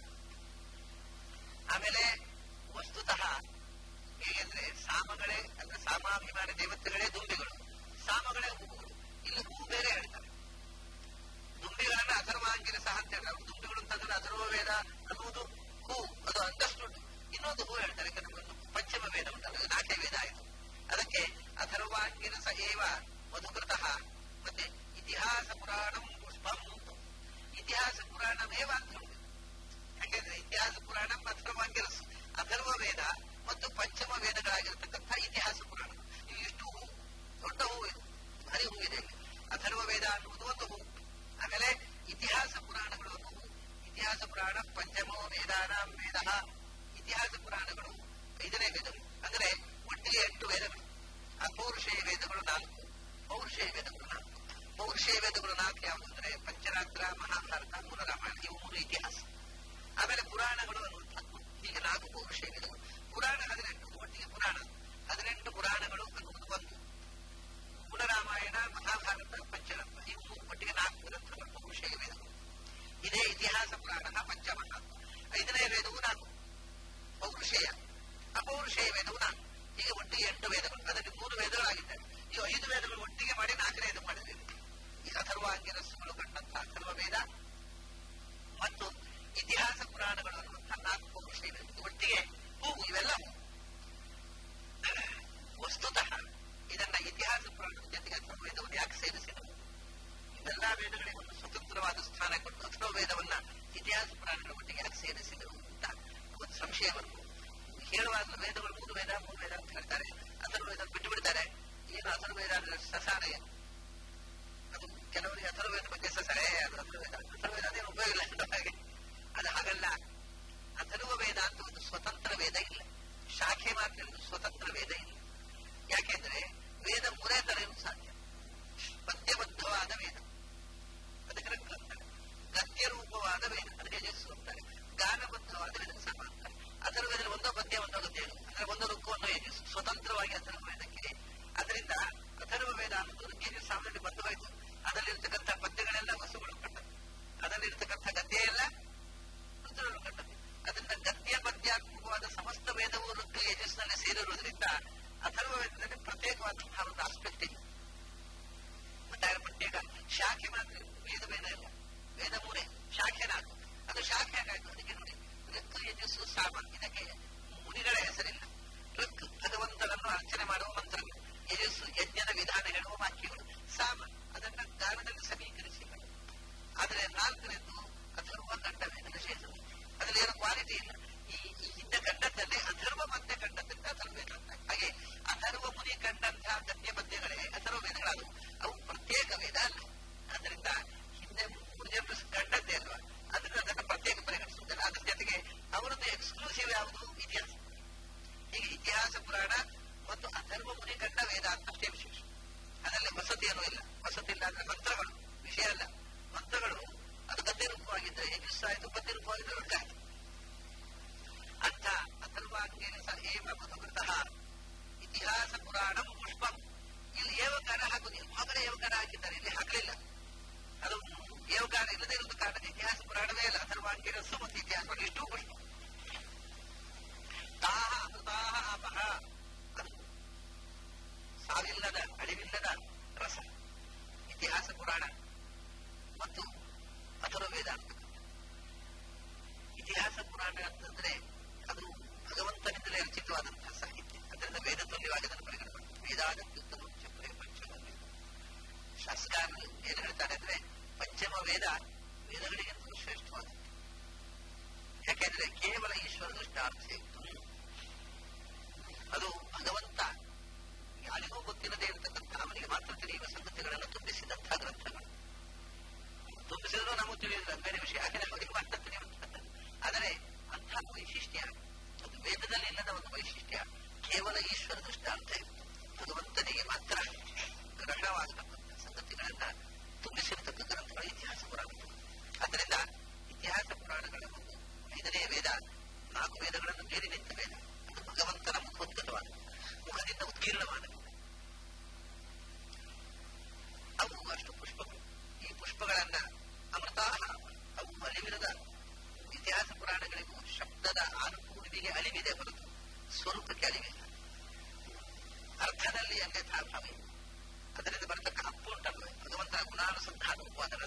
ಆಮೇಲೆ ವಸ್ತುತಃ ಹೇಗೆಂದ್ರೆ ಸಾಮಗಳೇ ಅಂದ್ರೆ ಸಾಮಾಭಿಮಾನ ದೇವತೆಗಳೇ ದುಂಬಿಗಳು ಸಾಮಗಳೇ ಹೂವುಗಳು ಇಲ್ಲಿ ಹೂ ಬೇರೆ ಹೇಳ್ತಾರೆ ದುಂಬಿಗಳನ್ನ ಅಥರ್ವಾಂಗಿರಸ ಅಂತ ಹೇಳ್ತಾರೆ ಅವ್ರು ದುಂಬಿಗಳು ಅಂತಂದ್ರೆ ಅಥರ್ವ ವೇದ ಅನ್ನುವುದು ಹೂ ಅದು ಅಂಡರ್ಸ್ಟುಡ್ ಇನ್ನೊಂದು ಹೂ ಹೇಳ್ತಾರೆ ಯಾಕಂದ್ರೆ ಒಂದು ಪಂಚಮ ವೇದ ಉಂಟಲ್ಲ ಅದು ನಾಲ್ಕೇ ವೇದ ಆಯಿತು ಅದಕ್ಕೆ ಅಥರ್ವಾಂಗಿರಸ ಏವ ಮಧುಕೃತಃ ಮತ್ತೆ ಇತಿಹಾಸ ಪುರಾಣಂ ಪುಷ್ಪಂ ಇತಿಹಾಸ ಪುರಾಣಮೇವ ಅಂತ ಹೇಳುದು ಯಾಕೆಂದ್ರೆ ಇತಿಹಾಸ ಪುರಾಣ ಅಥರ್ವಾಂಗಿರಸ ಅಥರ್ವ ವೇದ ಮತ್ತು ಪಂಚಮ ವೇದಗಳಾಗಿರತಕ್ಕಂಥ ಇತಿಹಾಸ ಪುರಾಣ ಇವು ಎಷ್ಟು ಹೂ ದೊಡ್ಡ ಹೂ ಇದು ಭಾರಿ ಹೂ ಇದೆ ಇಲ್ಲಿ ಅಥರ್ವ ವೇದ ಅನ್ನುವುದು ಒಂದು ಹೂ ಆಮೇಲೆ ಇತಿಹಾಸ ಪುರಾಣಗಳು ಒಂದು ಹೂ ಇತಿಹಾಸ ಪುರಾಣ ಪಂಚಮೋ ವೇದಾನಾಂ ವೇದ ಇತಿಹಾಸ ಪುರಾಣಗಳು ಐದನೇ ವೇದಗಳು ಅಂದ್ರೆ ಒಟ್ಟಿಗೆ ಎಂಟು ವೇದಗಳು ಅಪೌರುಷೇಯ ವೇದಗಳು ನಾಲ್ಕು ಪೌರುಷೇಯ ವೇದಗಳು ನಾಲ್ಕು ಪೌರುಷೇಯ ವೇದಗಳು ನಾಲ್ಕು ಯಾವುದು ಅಂದ್ರೆ ಪಂಚರಾತ್ರ ಮಹಾಭಾರತ ಮೂಲ ರಾಮಾಯಣ ಇವು ಮೂರು ಇತಿಹಾಸ ಆಮೇಲೆ ಪುರಾಣಗಳು ಅನ್ನುವಂಥದ್ದು ಹೀಗೆ ನಾಲ್ಕು ಪೌರುಷೇಯ ವೇದಗಳು ಪುರಾಣ ಹದಿನೆಂಟು ಒಟ್ಟಿಗೆ ಪುರಾಣ ಹದಿನೆಂಟು ಪುರಾಣಗಳು ಅನ್ನುವುದು ಒಂದು ಮೂಲ ರಾಮಾಯಣ ಮಹಾಭಾರತ ಪಂಚರತ್ನ ಇವು ಮೂರು ಒಟ್ಟಿಗೆ ನಾಲ್ಕು ಗ್ರಂಥಗಳು ಪೌರುಷೇಯ ವೇದಗಳು ಇದೇ ಇತಿಹಾಸ ಪುರಾಣ ಪಂಚಮಹ ಐದನೇ ವೇದವು ನಾಲ್ಕು ಪೌರುಷೇಯ ಅಪೌರುಷೇಯ ವೇದವು ನಾಲ್ಕು ಹೀಗೆ ಒಟ್ಟಿಗೆ ಎಂಟು ವೇದಗಳು ಅದರಲ್ಲಿ ಮೂರು ವೇದಗಳಾಗಿದ್ದಾವೆ ಈ ಐದು ವೇದಗಳು ಒಟ್ಟಿಗೆ ಮಾಡಿ ನಾಲ್ಕನೇ ವೇದ ಮಾಡಿದೆ ಈ ಅಥರ್ವಾಂಗಿರಸ್ಸುಗಳು ಕಂಡಂತಹ ಅಥರ್ವ ವೇದ ಮತ್ತು ಇತಿಹಾಸ ಪುರಾಣಗಳು ಅನ್ನುವಂತಹ ನಾಲ್ಕು ಪೌರುಷೇಯ ವೇದ ಒಟ್ಟಿಗೆ ಹೂವು ಇವೆಲ್ಲ ಹೂವು ವಸ್ತುತಃ ಇದನ್ನ ಇತಿಹಾಸ ಪುರಾಣದ ಜೊತೆಗೆ ಅಥರ್ವ ವೇದವನ್ನು ಯಾಕೆ ಸೇರಿಸಿದರು ಇವೆಲ್ಲ ವೇದಗಳಿಗೆ ಒಂದು ಸ್ವತಂತ್ರವಾದ ಸ್ಥಾನ ಕೊಟ್ಟು ಅಥರ್ವ ವೇದವನ್ನ ಇತಿಹಾಸ ಪುರಾಣಗಳ ಒಟ್ಟಿಗೆ ಯಾಕೆ ಸೇರಿಸಿದರು ಅಂತ ಒಂದು ಸಂಶಯ ಬಂತು ಹೇಳುವಾಗ ವೇದಗಳು ಮೂರು ವೇದ ಮೂರು ವೇದ ಅಂತ ಹೇಳ್ತಾರೆ ಅಥರ್ವ ವೇದ ಬಿಟ್ಟು ಬಿಡ್ತಾರೆ ಏನು ಅಥರ್ವ ವೇದ ಅಂದ್ರೆ ಸಸಾರಯ ಅದು ಕೆಲವರಿಗೆ ಅಥರ್ವೇದ ಬಗ್ಗೆ ಸಸರೆ ಅದು ಅಥರ್ವೇದ ಅಥರ್ವೇದ ಅದೇನು ಉಪಯೋಗ ಇಲ್ಲ ಅಂತ ಹಾಗೆ ಅದು ಹಾಗಲ್ಲ ಅಥರ್ವ ವೇದ ಅಂತ ಒಂದು ಸ್ವತಂತ್ರ ವೇದ ಇಲ್ಲ ಶಾಖೆ ಮಾತ್ರ ಒಂದು ಸ್ವತಂತ್ರ ವೇದ ಇಲ್ಲ ಯಾಕೆಂದ್ರೆ ವೇದ ಮೂರೇ ತಲೆಯೂ ಸಾಧ್ಯ ಪದ್ಯಬದ್ಧವಾದ ವೇದ ಅದಕ್ಕೆ ಗ್ರಂಥ ಗದ್ಯ ರೂಪವಾದ ವೇದ ಅದಕ್ಕೆ ಯಜಸ್ಸು ಅಂತಾರೆ ಗಾನಬದ್ಧವಾದ ವೇದ ಸಮ ಅಂತಾರೆ ಅಥರ್ವೇದದಲ್ಲಿ ಒಂದೋ ಪದ್ಯ ಒಂದೋ ಗದ್ಯ ಅಂದ್ರೆ ಒಂದು ರುಕ್ಕು ಒಂದೋ ಯಜಸ್ಸು ಸ್ವತಂತ್ರವಾಗಿ ಅಥರ್ವ ವೇದಕ್ಕೆ ಅದರಿಂದ ಅಥರ್ವ ವೇದ ಅನ್ನೋದು ರುಕ್ಕಿಗೆ ಸಾಮಾನ್ಯ ಬಂದು ಹೋಯ್ತು ಅದರಲ್ಲಿರ್ತಕ್ಕಂಥ ಪದ್ಯಗಳೆಲ್ಲ ವಸುಗಳು ಕಂಡದ್ದು ಅದರಲ್ಲಿರ್ತಕ್ಕಂಥ ಗದ್ಯ ಎಲ್ಲ ರುದ್ರರು ಕಂಡದ್ದು ಅದರಿಂದ ಗದ್ಯ ಪದ್ಯಾತ್ಮಕವಾದ ಸಮಸ್ತ ವೇದವು ರುಕ್ಕ ಯಜಸ್ಸಿನಲ್ಲಿ ಸೇರಿರುವುದರಿಂದ ಅಥರ್ವ ವೇದದಲ್ಲಿ ಪ್ರತ್ಯೇಕವಾದಂತಹ ಒಂದು ಆಸ್ಪೆಕ್ಟ್ ಇದೆ ಮತ್ತೆ ಅದರ ಪ್ರತ್ಯೇಕ ಶಾಖೆ ಮಾತ್ರ ವೇದ ವೇದ ಇಲ್ಲ ವೇದ ಮೂರೇ ಶಾಖೆ ನಾಲ್ಕು ಅದು ಶಾಖೆ ಆಗಾಯ್ತು ಅದಕ್ಕೆ ನೋಡಿ ಋಕ್ ಯಜಸ್ಸು ಸಾಮ ಇದಕ್ಕೆ ಮುನಿಗಳ ಹೆಸರಿಲ್ಲ ಋಕ್ ಭಗವಂತನನ್ನು ಅರ್ಚನೆ ಮಾಡುವ ಮಂತ್ರಗಳು ಯಜಸ್ಸು ಯಜ್ಞದ ವಿಧಾನ ಹೇಳುವ ವಾಕ್ಯಗಳು ಸಾಮ ಅದನ್ನ ಗಾನದಲ್ಲಿ ಸಮೀಕರಿಸಿಗಳು ಆದರೆ ನಾಲ್ಕನೇದು ಅಥರ್ವ ಕಂಡ ವೇದ ವಿಶೇಷ ಅದರಲ್ಲಿ ಏನು ಕ್ವಾಲಿಟಿ ಇಲ್ಲ ಈ ಈ ಹಿಂದೆ ಕಂಡದ್ದಲ್ಲೇ ಅಥರ್ವ ಮತ್ತೆ ಕಂಡದ್ರಿಂದ ಅಥರ್ವ ವೇದ ಅಂತ ಹಾಗೆ ಅಥರ್ವ ಮುನಿ ಕಂಡಂತಹ ಗದ್ಯ ಪದ್ಯಗಳೇ ಅಥರ್ವ ವೇದಗಳಾದವು ಅವು ಪ್ರತ್ಯೇಕ ವೇದ ಅಲ್ಲ ಆದ್ದರಿಂದ ಹಿಂದೆ ಮೂರು ಜನರು ಕಂಡದ್ದೇ ಅಲ್ವಾ ಅದನ್ನ ಅದನ್ನು ಪ್ರತ್ಯೇಕ ಪರಿಗಣಿಸುವುದಿಲ್ಲ ಅದ್ರ ಜೊತೆಗೆ ಅವರದ್ದು ಎಕ್ಸ್ಕ್ಲೂಸಿವ್ ಯಾವುದು ಇತಿಹಾಸ ಹೀಗೆ ಇತಿಹಾಸ ಪುರಾಣ ಮತ್ತು ಅಥರ್ವ ಮುನಿ ಕಂಡ ವೇದ ಅಂತ ಅಷ್ಟೇ ವಿಶೇಷ ಅದರಲ್ಲಿ ವಸತಿಯನ್ನೂ ಇಲ್ಲ ವಸತಿ ಇಲ್ಲ ಅಂದ್ರೆ ಮಂತ್ರಗಳು ವಿಷಯ ಅಲ್ಲ ಮಂತ್ರಗಳು ಅದು ಗದ್ಯ ರೂಪವಾಗಿದ್ದರೆ ಯಜಸ್ಸಾಯಿತು ಪದ್ಯ ರೂಪವಾಗಿದ್ದರೆ ರುಕ್ಕಾಯಿತು ಅಂತ ಅಥರ್ವಾಂಗೇನ ಸ ಏವ ಮಧುಕೃತಃ ಇತಿಹಾಸ ಪುರಾಣಂ ಪುಷ್ಪಂ ಇಲ್ಲಿ ಏವಕಾರ ಹಾಕುದು ಮೊದಲೇ ಏವಕಾರ ಹಾಕಿದ್ದಾರೆ ಇಲ್ಲಿ ಹಾಕಲಿಲ್ಲ ಅದು ಏವಕಾರ ಇಲ್ಲದೆ ಇರುವುದು ಕಾರಣ ಇತಿಹಾಸ ಪುರಾಣವೇ ಅಲ್ಲ ಅಥರ್ವಾಂಗಿರಸ್ಸು ಮತ್ತು ಇತಿಹಾಸ ಇಷ್ಟು ಪುಷ್ಪ ತಾಹ ಅಮೃತಾಹ ಅಪಹ ಅದು ಸಾವಿಲ್ಲದ ಅಳಿವಿಲ್ಲದ ರಸ ಇತಿಹಾಸ ಪುರಾಣ ಮತ್ತು ಅಥರ್ವೇದ ಅಂತ ಇತಿಹಾಸ ಪುರಾಣ ಅಂತಂದ್ರೆ ಅದು ಭಗವಂತನಿಂದಲೇ ರಚಿತವಾದಂತಹ ಸಾಹಿತ್ಯ ಅದರಿಂದ ವೇದ ತುಲ್ಯವಾಗಿ ಅದನ್ನು ಪರಿಗಣನೆ ವೇದಾಗತ್ಯುತ್ತಮ ಚಕ್ರೆ ಪಂಚಮ ವೇದ ಶಾಸ್ತ್ರಕಾರರು ಏನು ಹೇಳ್ತಾರೆ ಅಂದ್ರೆ ಪಂಚಮ ವೇದ ವೇದಗಳಿಗಿಂತಲೂ ಶ್ರೇಷ್ಠವಾದದ್ದು ಯಾಕೆಂದ್ರೆ ಕೇವಲ ಈಶ್ವರ ದೃಷ್ಟಾರ್ಥ ಇತ್ತು ಅದು ಭಗವಂತ ಯಾರಿಗೂ ಗೊತ್ತಿಲ್ಲದೆ ಇರತಕ್ಕಂಥ ಅವನಿಗೆ ಮಾತ್ರ ತಿಳಿಯುವ ಸಂಗತಿಗಳನ್ನು ತುಂಬಿಸಿದಂತಹ ಗ್ರಂಥಗಳು ತುಂಬಿಸಿದ್ರು ನಮಗೆ ತಿಳಿಯುವುದಿಲ್ಲ ಬೇರೆ ವಿಷಯ ಯಾಕಂದ್ರೆ ಅವರಿಗೆ ಮಾತ್ರ ತಿಳಿಯುವಂತಹದ್ದು ಆದರೆ ಅಂತಹ ವೈಶಿಷ್ಟ್ಯ ಅದು ವೇದದಲ್ಲಿ ಇಲ್ಲದ ಒಂದು ವೈಶಿಷ್ಟ್ಯ ಕೇವಲ ಈಶ್ವರ ದೃಷ್ಟಾರ್ಥ ಇತ್ತು ಭಗವಂತನಿಗೆ ಮಾತ್ರ ಗ್ರಹಣವಾಗತಕ್ಕಂಥ ಸಂಗತಿಗಳನ್ನ ತುಂಬಿಸಿರತಕ್ಕ ಗ್ರಂಥಗಳು ಇತಿಹಾಸ ಪುರಾಣ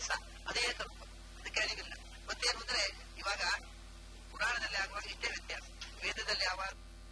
ರಸ ಅದೇ ಕಲ್ಪ ಅದಕ್ಕೆ ಅಳಿವಿಲ್ಲ ಮತ್ತೇನು ಅಂದ್ರೆ ಇವಾಗ ಪುರಾಣದಲ್ಲಿ ಆಗುವಾಗ ಇಷ್ಟೇ ವ್ಯತ್ಯಾಸ ವೇದದಲ್ಲಿ ಯಾವಾಗ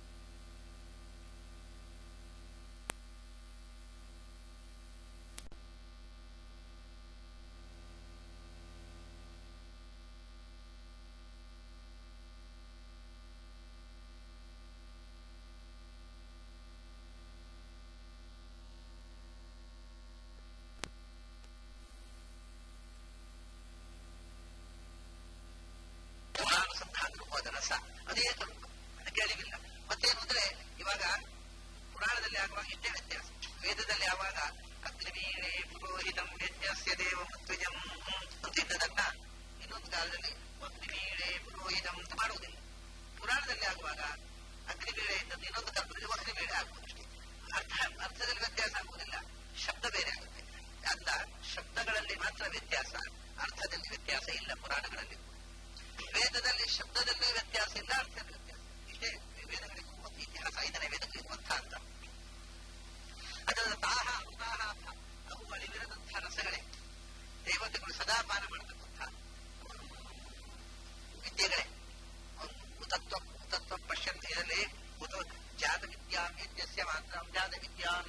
ಪುರಾಣಾನುಸಂಧಾನ ರೂಪವಾದ ರಸ ಅದೇ ಸ್ವರೂಪ ಅದಕ್ಕೆ ಅಳಿವಿಲ್ಲ ಮತ್ತೇನು ಅಂದ್ರೆ ಇವಾಗ ಪುರಾಣದಲ್ಲಿ ಆಗುವಾಗ ಇಷ್ಟೇ ವ್ಯತ್ಯಾಸ ವೇದದಲ್ಲಿ ಯಾವಾಗ ಅಗ್ನಿವೀರೇ ಪುರೋಹಿತಂ ಯಜ್ಞಸ್ಯ ದೇವ ಮತ್ವಿಜಂ ಅಂತ ಇದ್ದದನ್ನ ಇನ್ನೊಂದು ಕಾಲದಲ್ಲಿ ಅಗ್ನಿವೀರೇ ಪುರೋಹಿತಂ ಅಂತ ಮಾಡುವುದಿಲ್ಲ ಪುರಾಣದಲ್ಲಿ ಆಗುವಾಗ ಅಗ್ನಿವೀಳೆ ಇದ್ದದ್ದು ಇನ್ನೊಂದು ಕಾಲದಲ್ಲಿ ಅಗ್ನಿವೀಳೆ ಆಗುವುದು ಅಷ್ಟೇ ಅರ್ಥ ಅರ್ಥದಲ್ಲಿ ವ್ಯತ್ಯಾಸ ಆಗುವುದಿಲ್ಲ ಶಬ್ದ ಬೇರೆ ಆಗುತ್ತೆ ಅಂದ ಶಬ್ದಗಳಲ್ಲಿ ಮಾತ್ರ ವ್ಯತ್ಯಾಸ ಅರ್ಥದಲ್ಲಿ ವ್ಯತ್ಯಾಸ ಇಲ್ಲ ಪುರಾಣಗಳಲ್ಲಿ ವೇದದಲ್ಲಿ ಶಬ್ದದಲ್ಲಿ ವ್ಯತ್ಯಾಸ ಇಲ್ಲ ಅರ್ಥದಲ್ಲಿ ವ್ಯತ್ಯಾಸ ಇಷ್ಟೇ ವೇದಗಳಿಗೂ ಮತ್ತು ಇತಿಹಾಸ ಐದನೇ ವೇದಗಳಿಗೂ ಅರ್ಥ ಅಂತ ಅದರ ತಾಹ ಉದಾಹ ಅವು ಅಳಿವಿರದಂತಹ ರಸಗಳೇ ದೇವತೆಗಳು ಸದಾ ಪಾನ ಮಾಡತಕ್ಕಂಥ ವಿದ್ಯೆಗಳೇ ತತ್ವ ತತ್ವ ಪಶ್ಯಂತ ಇದರಲ್ಲಿ ಜಾತ ವಿದ್ಯಾಂ ಯಜ್ಞಸ್ಯ ಮಾತ್ರ ಜಾತ ವಿದ್ಯಾಂ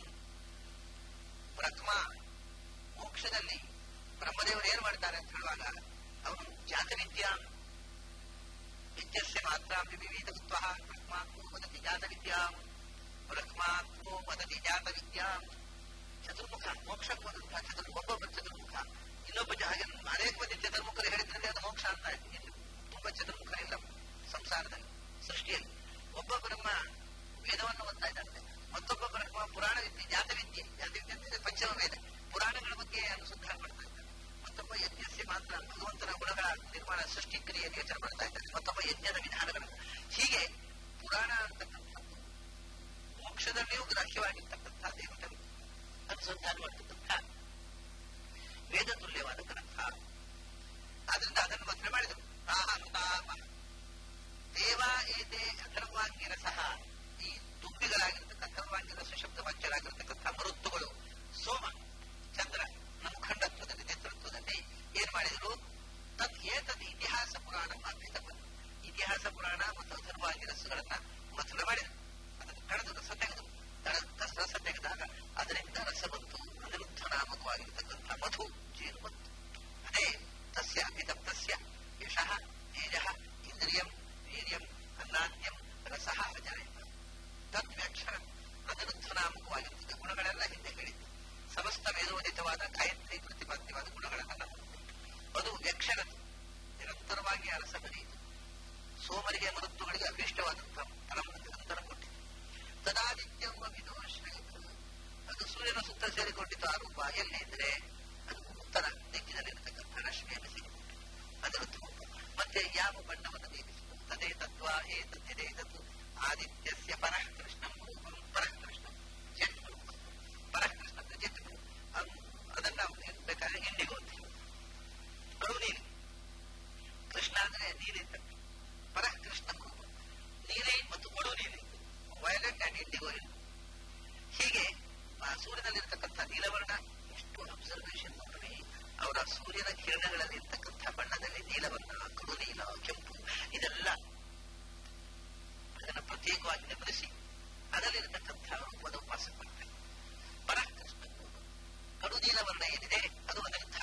ಬ್ರಹ್ಮ ಮೋಕ್ಷದಲ್ಲಿ ಬ್ರಹ್ಮದೇವರು ಏನ್ ಮಾಡ್ತಾರೆ ಅಂತ ಹೇಳುವಾಗ ಅವನು ಜಾತ ವಿದ್ಯಾಂ ಯಜ್ಞಸ್ಯ ಮಾತ್ರ ವಿವಿಧತ್ವ ಬ್ರಹ್ಮಾತ್ಮೋ ವದತಿ ಜಾತ ವಿದ್ಯಾಂ ಬ್ರಹ್ಮಾತ್ಮೋ ವದತಿ ಜಾತ ವಿದ್ಯಾಂ ಚತುರ್ಮುಖ ಮೋಕ್ಷಕ್ಕೆ ಹೋದಂತಹ ಚತುರ್ ಒಬ್ಬೊಬ್ಬ ಚತುರ್ಮುಖ ಇನ್ನೊಬ್ಬ ಹಾಗೆ ಅನೇಕ ಮಂದಿ ಚತುರ್ಮುಖರು ಹೇಳಿದ್ರೆ ಅದು ಮೋಕ್ಷ ಅಂತ ಆಯ್ತು ಇನ್ನು ತುಂಬಾ ಚತುರ್ಮುಖರಿಲ್ಲ ಸಂಸಾರದಲ್ಲಿ ಸೃಷ್ಟಿಯಲ್ಲಿ ಒಬ್ಬ ಬ್ರಹ್ಮ ವೇದವನ್ನು ಓದ್ತಾ ಇದ್ದಾನೆ ಮತ್ತೊಬ್ಬ ಬ್ರಹ್ಮ ಪುರಾಣ ವಿದ್ಯೆ ಜಾತ ವಿದ್ಯೆ ಜಾತ ವಿದ್ಯೆ ಅಂದ್ರೆ ಪಂಚಮ ವೇದ ಪುರಾಣಗಳ ಬಗ್ಗೆ ಅನುಸಂಧಾನ ಮಾಡ್ತಾ ಇದ್ದಾನೆ ಮತ್ತೊಬ್ಬ ಯಜ್ಞಸ್ಯ ಮಾತ್ರ ಭಗವಂತನ ಗುಣಗಳ ನಿರ್ಮಾಣ ಸೃಷ್ಟಿ ಕ್ರಿಯೆಯನ್ನು ಯೋಚನೆ ಮಾಡ್ತಾ ಇದ್ದಾನೆ ಮತ್ತೊಬ್ಬ ಯಜ್ಞದ ವಿಧಾನಗಳು ಹೀಗೆ ಪುರಾಣ ಅಂತಕ್ಕಂಥದ್ದು ಮೋಕ್ಷದಲ್ಲಿಯೂ ಗ್ರಾಹ್ಯವಾಗಿರ್ತಕ್ಕಂಥ ದೇವತೆಗಳು ಅನುಸಂಧಾನ ಮಾಡತಕ್ಕಂಥ ವೇದ ತುಲ್ಯವಾದ ಗ್ರಂಥ ಆದ್ರಿಂದ ಅದನ್ನು ಮಥನ ಮಾಡಿದರು ತಾಹ ದೇವ ಏತೆ ಅಥರ್ವಾಂಗಿರಸಃ ಈ ತುಂಬಿಗಳಾಗಿರ್ತಕ್ಕಂಥ ಅಥರ್ವಾಂಗಿರಸ ಶಬ್ದ ವಾಚ್ಯರಾಗಿರ್ತಕ್ಕಂಥ ಮರುತ್ತುಗಳು ಸೋಮ ಚಂದ್ರ ನಮ್ಮ ಖಂಡತ್ವದಲ್ಲಿ ನೇತೃತ್ವದಲ್ಲಿ ಏನ್ ಮಾಡಿದ್ರು ತದ್ ಏತದ್ ಇತಿಹಾಸ ಪುರಾಣ ಅಭ್ಯುತ ಇತಿಹಾಸ ಪುರಾಣ ಮತ್ತು ಅಥರ್ವಾಂಗಿರಸಗಳನ್ನ ಮಥನ ಮಾಡಿದರು ಅದನ್ನು ಕಳೆದು ರಸ ತೆಗೆದು ರಸ ತೆಗೆದಾಗ ಅದರಿಂದ ರಸ ಬಂತು ಅನಿರುದ್ಧ ನಾಮಕವಾಗಿರ್ತಕ್ಕಂಥ ಮಧು ಜೇನು ಬಂತು ಅದೇ ತಸ್ಯ ವಿತಪ್ತಸ್ಯ ಯಶಃ ತೇಜಃ ಇಂದ್ರಿಯಂ ವೀರ್ಯಂ ಅನ್ನಾದ್ಯಂ ರಸಃ ಅಜರೇತ ತದ್ವ್ಯಕ್ಷರ ಅನಿರುದ್ಧ ನಾಮಕವಾಗಿರ್ತಕ್ಕ ಗುಣಗಳೆಲ್ಲ ಹಿಂದೆ ಹೇಳಿದ್ದು ಸಮಸ್ತ ವೇದೋದಿತವಾದ ಗಾಯತ್ರಿ ಪ್ರತಿಪಾದ್ಯವಾದ ಗುಣಗಳನ್ನೆಲ್ಲ ಅದು ವ್ಯಕ್ಷರದು ನಿರಂತರವಾಗಿ ಆ ರಸ ಬೆರೆಯಿತು ಸೋಮರಿಗೆ ಮರುತ್ತುಗಳಿಗೆ ಅಭೀಷ್ಟವಾದಂತಹ ಫಲವನ್ನು ನಿರಂತರ ಕೊಟ್ಟಿತು ತದಾದಿತ್ಯಂ ವಿದೋಶ್ರಯಿತು ಅದು ಸೂರ್ಯನ ಸುತ್ತ ಸೇರಿಕೊಂಡಿತು ಆ ರೂಪ ಎಲ್ಲಿ ಇದ್ರೆ ಅದು ಉತ್ತರ ದಿಕ್ಕಿನಲ್ಲಿರತಕ್ಕಂಥ ರಶ್ಮಿಯನ್ನು ಸೇರಿಕೊಂಡಿತು ಅದರ ರೂಪ ಮತ್ತೆ ಯಾವ ಬಣ್ಣವನ್ನು ನೇಮಿಸಿತು ತದೇ ತತ್ವ ಏ ತದ್ದಿದೆ ತತ್ತು ಆದಿತ್ಯಸ್ಯ ಪರಃ ಕೃಷ್ಣಂ ರೂಪಂ ಪರಃ ಕೃಷ್ಣಂ ಜಟ್ ರೂಪ ಪರಃ ಕೃಷ್ಣ ಅಂದ್ರೆ ಜಟ್ ರೂಪ ಅದನ್ನ ಬೇಕಾದ್ರೆ ಇಂಡಿಗೋ ಅಂತ ಕಡು ನೀಲಿ ಕೃಷ್ಣ ಅಂದ್ರೆ ನೀಲಿ ಪರಃ ಕೃಷ್ಣಂ ರೂಪ ನೀಲಿ ಮತ್ತು ಕಡು ನೀಲಿ ವಯಲೆಟ್ ಅಂಡ್ ಇಂಡಿಗೋ ಹೀಗೆ ಆ ಸೂರ್ಯನಲ್ಲಿರ್ತಕ್ಕಂಥ ನೀಲವರ್ಣ ಎಷ್ಟು ಅಬ್ಸರ್ವೇಷನ್ ಮಾಡಿ ಅವರ ಸೂರ್ಯನ ಕಿರಣಗಳಲ್ಲಿ ಇರ್ತಕ್ಕಂಥ ಬಣ್ಣದಲ್ಲಿ ನೀಲವರ್ಣ ಕಡು ನೀಲ ಕೆಂಪು ಇದೆಲ್ಲ ಅದನ್ನು ಪ್ರತ್ಯೇಕವಾಗಿ ಗಮನಿಸಿ ಅದರಲ್ಲಿರತಕ್ಕಂಥ ರೂಪದ ಉಪಾಸನೆ ಮಾಡ್ತಾರೆ ಪರಾಕೃಷ್ಣ ಕಡು ನೀಲವರ್ಣ ಏನಿದೆ ಅದು ಅನರ್ಥ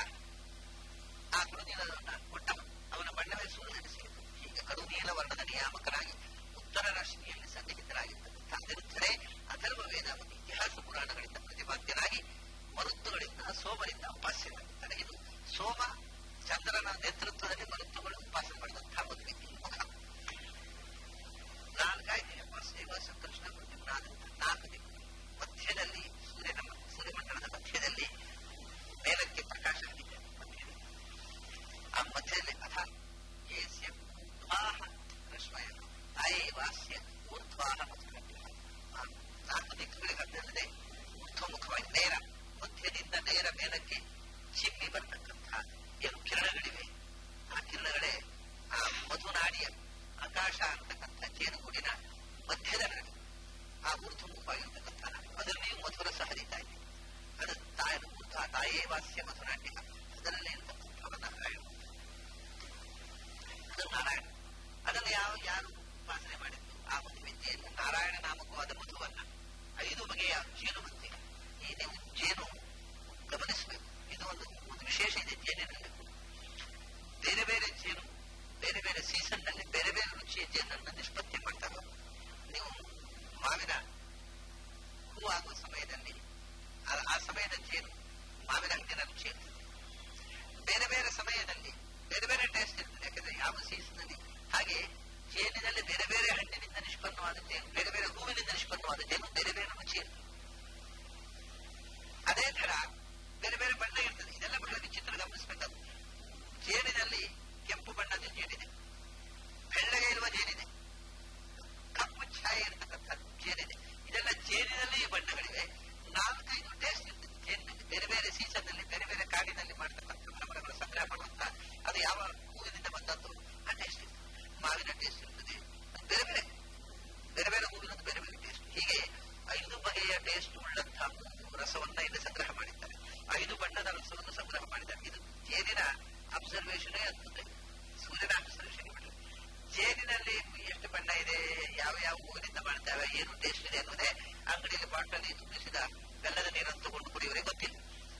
ಆ ಕಡು ನೀಲವರ್ಣ ಕೊಟ್ಟ ಅವನ ಬಣ್ಣವೇ ಸೂರ್ಯನಲ್ಲಿ ಸೇರಿತು ಹೀಗೆ ಕಡು ನೀಲವರ್ಣದ ನಿಯಾಮಕರಾಗಿ ಉತ್ತರ ರಾಶಿಯಲ್ಲಿ ಸನ್ನಿಹಿತರಾಗಿರ್ತಕ್ಕಂಥ ಅನಿರುದ್ಧರೇ ಅಥರ್ವ ವೇದ ಮತ್ತು ಇತಿಹಾಸ ಪುರಾಣಗಳಿಂದ ಪ್ರತಿಪಾದ್ಯರಾಗಿ ಮರುತ್ತುಗಳಿಂದ ಸೋಮರಿಂದ ಉಪಾಸ್ಯರಾಗಿದ್ದಾರೆ ಇದು ಸೋಮ ಚಂದ್ರನ ನೇತೃತ್ವದಲ್ಲಿ ಮರುತ್ತುಗಳು ಉಪಾಸನೆ ಮಾಡಿದಂತಹ ಒಂದು ರೀತಿಯ ಮುಖ ನಾಲ್ಕಾಯ್ತು ಸೇವಾ ಸಂಕರ್ಷಣ ಪ್ರತಿಮನಾದಂಥ ನಾಲ್ಕು ದಿಕ್ಕು ಮಧ್ಯದಲ್ಲಿ ಸೂರ್ಯನ ಸೂರ್ಯಮಂಡಲದ ಮಧ್ಯದಲ್ಲಿ ಮೇಲಕ್ಕೆ ಪ್ರಕಾಶ ಆಗಿದೆ ಮಧ್ಯದಲ್ಲಿ ಆ ಮಧ್ಯದಲ್ಲಿ ಅಥ ಏಸ್ಯ ಊರ್ಧ್ವಾಹ ರಶ್ಮಯ ತಾಯೇ ವಾಸ್ಯ ಊರ್ಧ್ವಾಹ ಆ ನಾಲ್ಕು ದಿಕ್ಕುಗಳಿಗೆ ಅದಲ್ಲದೆ ಊರ್ಧ್ವಮುಖವಾಗಿ ನೇರ ಮಧ್ಯದಿಂದ ನೇರ ಮೇಲಕ್ಕೆ ಚಿಮ್ಮಿ ಬರ್ತಕ್ಕಂಥ ಏನು ಕಿರಣಗಳಿವೆ ಆ ಕಿರಣಗಳ ಅಪ್ಸರಿಷನೇ ಅದ್ಭುತ ಸೂರ್ಯನ ಅಪ್ಸರಿಷನೇ ಬಿಟ್ಟರೆ ಜೇನಿನಲ್ಲಿ ಎಷ್ಟು ಬಣ್ಣ ಇದೆ ಯಾವ ಯಾವ ಹೂವಿನಿಂದ ಮಾಡ್ತೇವೆ ಏನು ಟೇಸ್ಟ್ ಇದೆ ಅನ್ನೋದೇ ಅಂಗಡಿಯಲ್ಲಿ ಬಾಟಲ್ಲಿ ತುಂಬಿಸಿದ ಬೆಲ್ಲದ ನೀರನ್ನು ತಗೊಂಡು ಕುಡಿಯವರೇ ಗೊತ್ತಿಲ್ಲ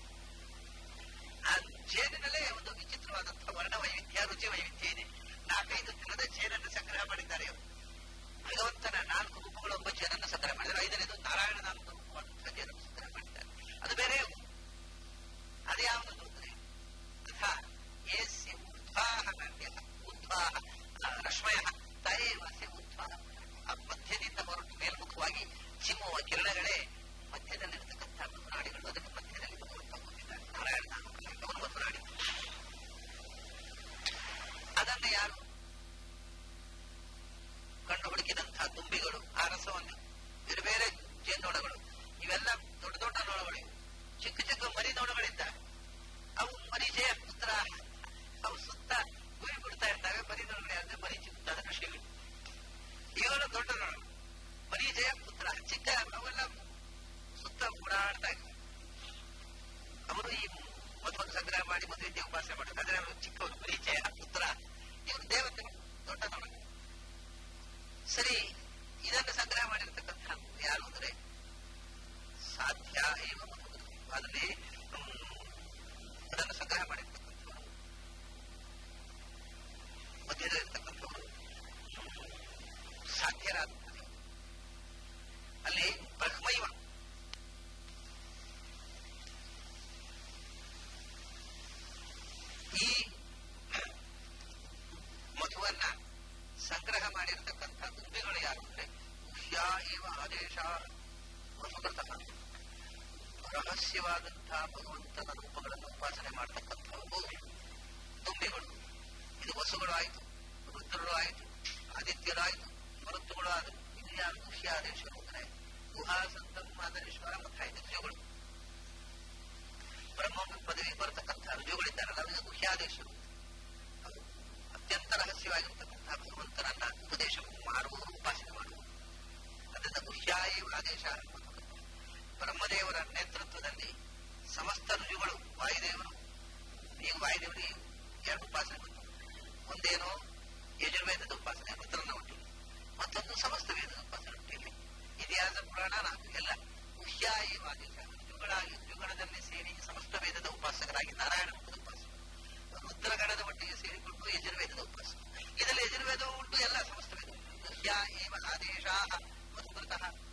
ಆ ಜೇನಿನಲ್ಲೇ ಒಂದು ವಿಚಿತ್ರವಾದಂತಹ ವರ್ಣ ವೈವಿಧ್ಯ ರುಚಿ ವೈವಿಧ್ಯ ಇದೆ ನಾಲ್ಕೈದು ದಿನದ ಜೇನನ್ನು ಸಂಗ್ರಹ ಮಾಡಿದ್ದಾರೆ ಅವರು ಭಗವಂತನ ನಾಲ್ಕು ರೂಪಗಳು ಒಬ್ಬ ಜೇನನ್ನು ಸಂಗ್ರಹ ಮಾಡಿದ್ದಾರೆ ಐದನೇದು ನಾರಾಯಣ ನಾಮಕ ರೂಪವಾದಂತಹ ಜೇನನ್ನು ಸಂಗ್ರಹ ಮಾಡಿದ್ದಾರೆ ಅದು ಬೇರೆ ಅದು ಯಾವುದು ಅಂದ್ರೆ ತಥಾ ಏಸ್ಯ ಊರ್ಧ್ವಾಹ ನಾಟ್ಯ ಊರ್ಧ್ವಾಹ ರಶ್ಮಯ ತಯೇವಸ್ಯ ಊರ್ಧ್ವಾಹ ಆ ಮಧ್ಯದಿಂದ ಹೊರಟು ಮೇಲ್ಮುಖವಾಗಿ ಚಿಮ್ಮುವ ಕಿರಣಗಳೇ ಮಧ್ಯದಲ್ಲಿರತಕ್ಕಂಥ ಮಧುನಾಡಿಗಳು ಅದನ್ನು ಮಧ್ಯದಲ್ಲಿ ಭಗವಂತ ಕೂತಿದ್ದಾರೆ ನಾರಾಯಣ ನಾಮಕಲ್ಲಿ ಅವನು ಮಧುನಾಡಿ ಅದನ್ನು ಯಾರು ಕಂಡು ಹುಡುಕಿದಂತಹ ತುಂಬಿಗಳು ಆ ರಸವನ್ನು ಬೇರೆ ಬೇರೆ ಜೇನ್ನೋಣಗಳು ಇವೆಲ್ಲ ದೊಡ್ಡ ದೊಡ್ಡ ನೋಣಗಳು ಚಿಕ್ಕ ಚಿಕ್ಕ ಮರಿ ನೋಣಗಳಿದ್ದಾವೆ ಅವು ಮರಿಜೆಯ ಪುತ್ರ ಅವು ಸುತ್ತ ಗುರಿ ಬಿಡ್ತಾ ಇರ್ತವೆ ಮರಿ ನೋಡಗಳು ಅಂದ್ರೆ ಮರಿ ಚಿಕ್ಕ ಋಷಿಗಳು ಇವರು ದೊಡ್ಡ ನೋಡ ಮರಿಜೆಯ ಪುತ್ರ ಚಿಕ್ಕ ಅವೆಲ್ಲ ಸುತ್ತ ಓಡಾಡ್ತಾ ಇರ್ತವೆ ಅವರು ಈ ಮಧುವನ್ನು ಸಂಗ್ರಹ ಮಾಡಿ ಮದುವೆ ಉಪಾಸನೆ ಮಾಡ್ತಾರೆ ಆದ್ರೆ ಅವರು ಚಿಕ್ಕವರು ಮರಿಜೆಯ ಪುತ್ರ ಇವರು ದೇವತೆಗಳು ದೊಡ್ಡ ನೋಡಗಳು ಸರಿ ಇದನ್ನು ಸಂಗ್ರಹ ಮಾಡಿರ್ತಕ್ಕಂಥ ಯಾರು ಅಂದ್ರೆ ಸಾಧ್ಯ ಏವ ಅದರಲ್ಲಿ ಅದನ್ನು ಸಂಗ್ರಹ ಮಾಡಿರ್ತಕ್ಕಂಥವರು ಮಧ್ಯದಲ್ಲಿರ್ತಕ್ಕಂಥವರು ಸಾಧ್ಯರಾದ ಅಲ್ಲಿ ಬ್ರಹ್ಮೈವ ಈ ಮಧುವನ್ನ ಸಂಗ್ರಹ ಮಾಡಿರ್ತಕ್ಕಂಥ ದುಂಬಿಗಳು ಯಾರು ಅಂದ್ರೆ ಗುಹ್ಯ ಏವ ಆದೇಶ ಮಧುಕೃತಃ ರಹಸ್ಯವಾದಂತಹ ಭಗವಂತನ ರೂಪಗಳನ್ನು ಉಪಾಸನೆ ಮಾಡತಕ್ಕಂಥವು ದುಂಬಿಗಳು ಇದು ವಸುಗಳು ಆಯಿತು ರುದ್ರರು ಆಯಿತು ಆದಿತ್ಯರಾಯಿತು ಮರುತ್ತುಗಳು ಆದವು ಇದು ಯಾರು ಗುಹ್ಯ ಆದೇಶರು ಅಂದ್ರೆ ಗುಹಾ ಸಂತಂ ಮಾದರೇಶ್ವರ ಮತ್ತು ಐದು ರುಜುಗಳು ಬ್ರಹ್ಮ ಪದವಿ ಬರತಕ್ಕಂಥ ರುಜುಗಳಿದ್ದಾರಲ್ಲ ಅವರಿಗೆ ಗುಹ್ಯಾದೇಶರು ಅದು ಅತ್ಯಂತ ರಹಸ್ಯವಾಗಿರ್ತಕ್ಕಂತಹ ಭಗವಂತನನ್ನ ಉಪದೇಶ ಮಾಡುವವರು ಉಪಾಸನೆ ಮಾಡುವರು ಅದರಿಂದ ಗುಹ್ಯಾಯ ಆದೇಶ ಬ್ರಹ್ಮದೇವರ ನೇತೃತ್ವದಲ್ಲಿ ಸಮಸ್ತ ರುಜುಗಳು ವಾಯುದೇವರು ಈಗ ವಾಯುದೇವರಿಗೆ ಎರಡು ಉಪಾಸನೆ ಬಂತು ಒಂದೇನೋ ಯಜುರ್ವೇದದ ಉಪಾಸನೆ ರುದ್ರನ ಉಂಟು ಮತ್ತೊಂದು ಸಮಸ್ತ ವೇದದ ಉಪಾಸನೆ ಉಂಟು ಇಲ್ಲಿ ಇತಿಹಾಸ ಪುರಾಣ ನಾಲ್ಕು ಎಲ್ಲ ಗುಹ್ಯಾಯ ಆದೇಶ ರುಜುಗಳಾಗಿ ರುಜುಗಣದಲ್ಲಿ ಸೇರಿ ಸಮಸ್ತ ವೇದದ ಉಪಾಸಕರಾಗಿ ನಾರಾಯಣ ಮುಖದ ಉಪಾಸಕ ರುದ್ರಗಣದ ಒಟ್ಟಿಗೆ ಸೇರಿಕೊಂಡು ಯಜುರ್ವೇದದ ಉಪಾಸಕ ಇದರಲ್ಲಿ ಯಜುರ್ವೇದವೂ ಉಂಟು ಎಲ್ಲ ಸಮಸ್ತ ವೇದ ಗುಹ್ಯ ಏವ ಆದೇಶ ಮಧುಕೃತಃ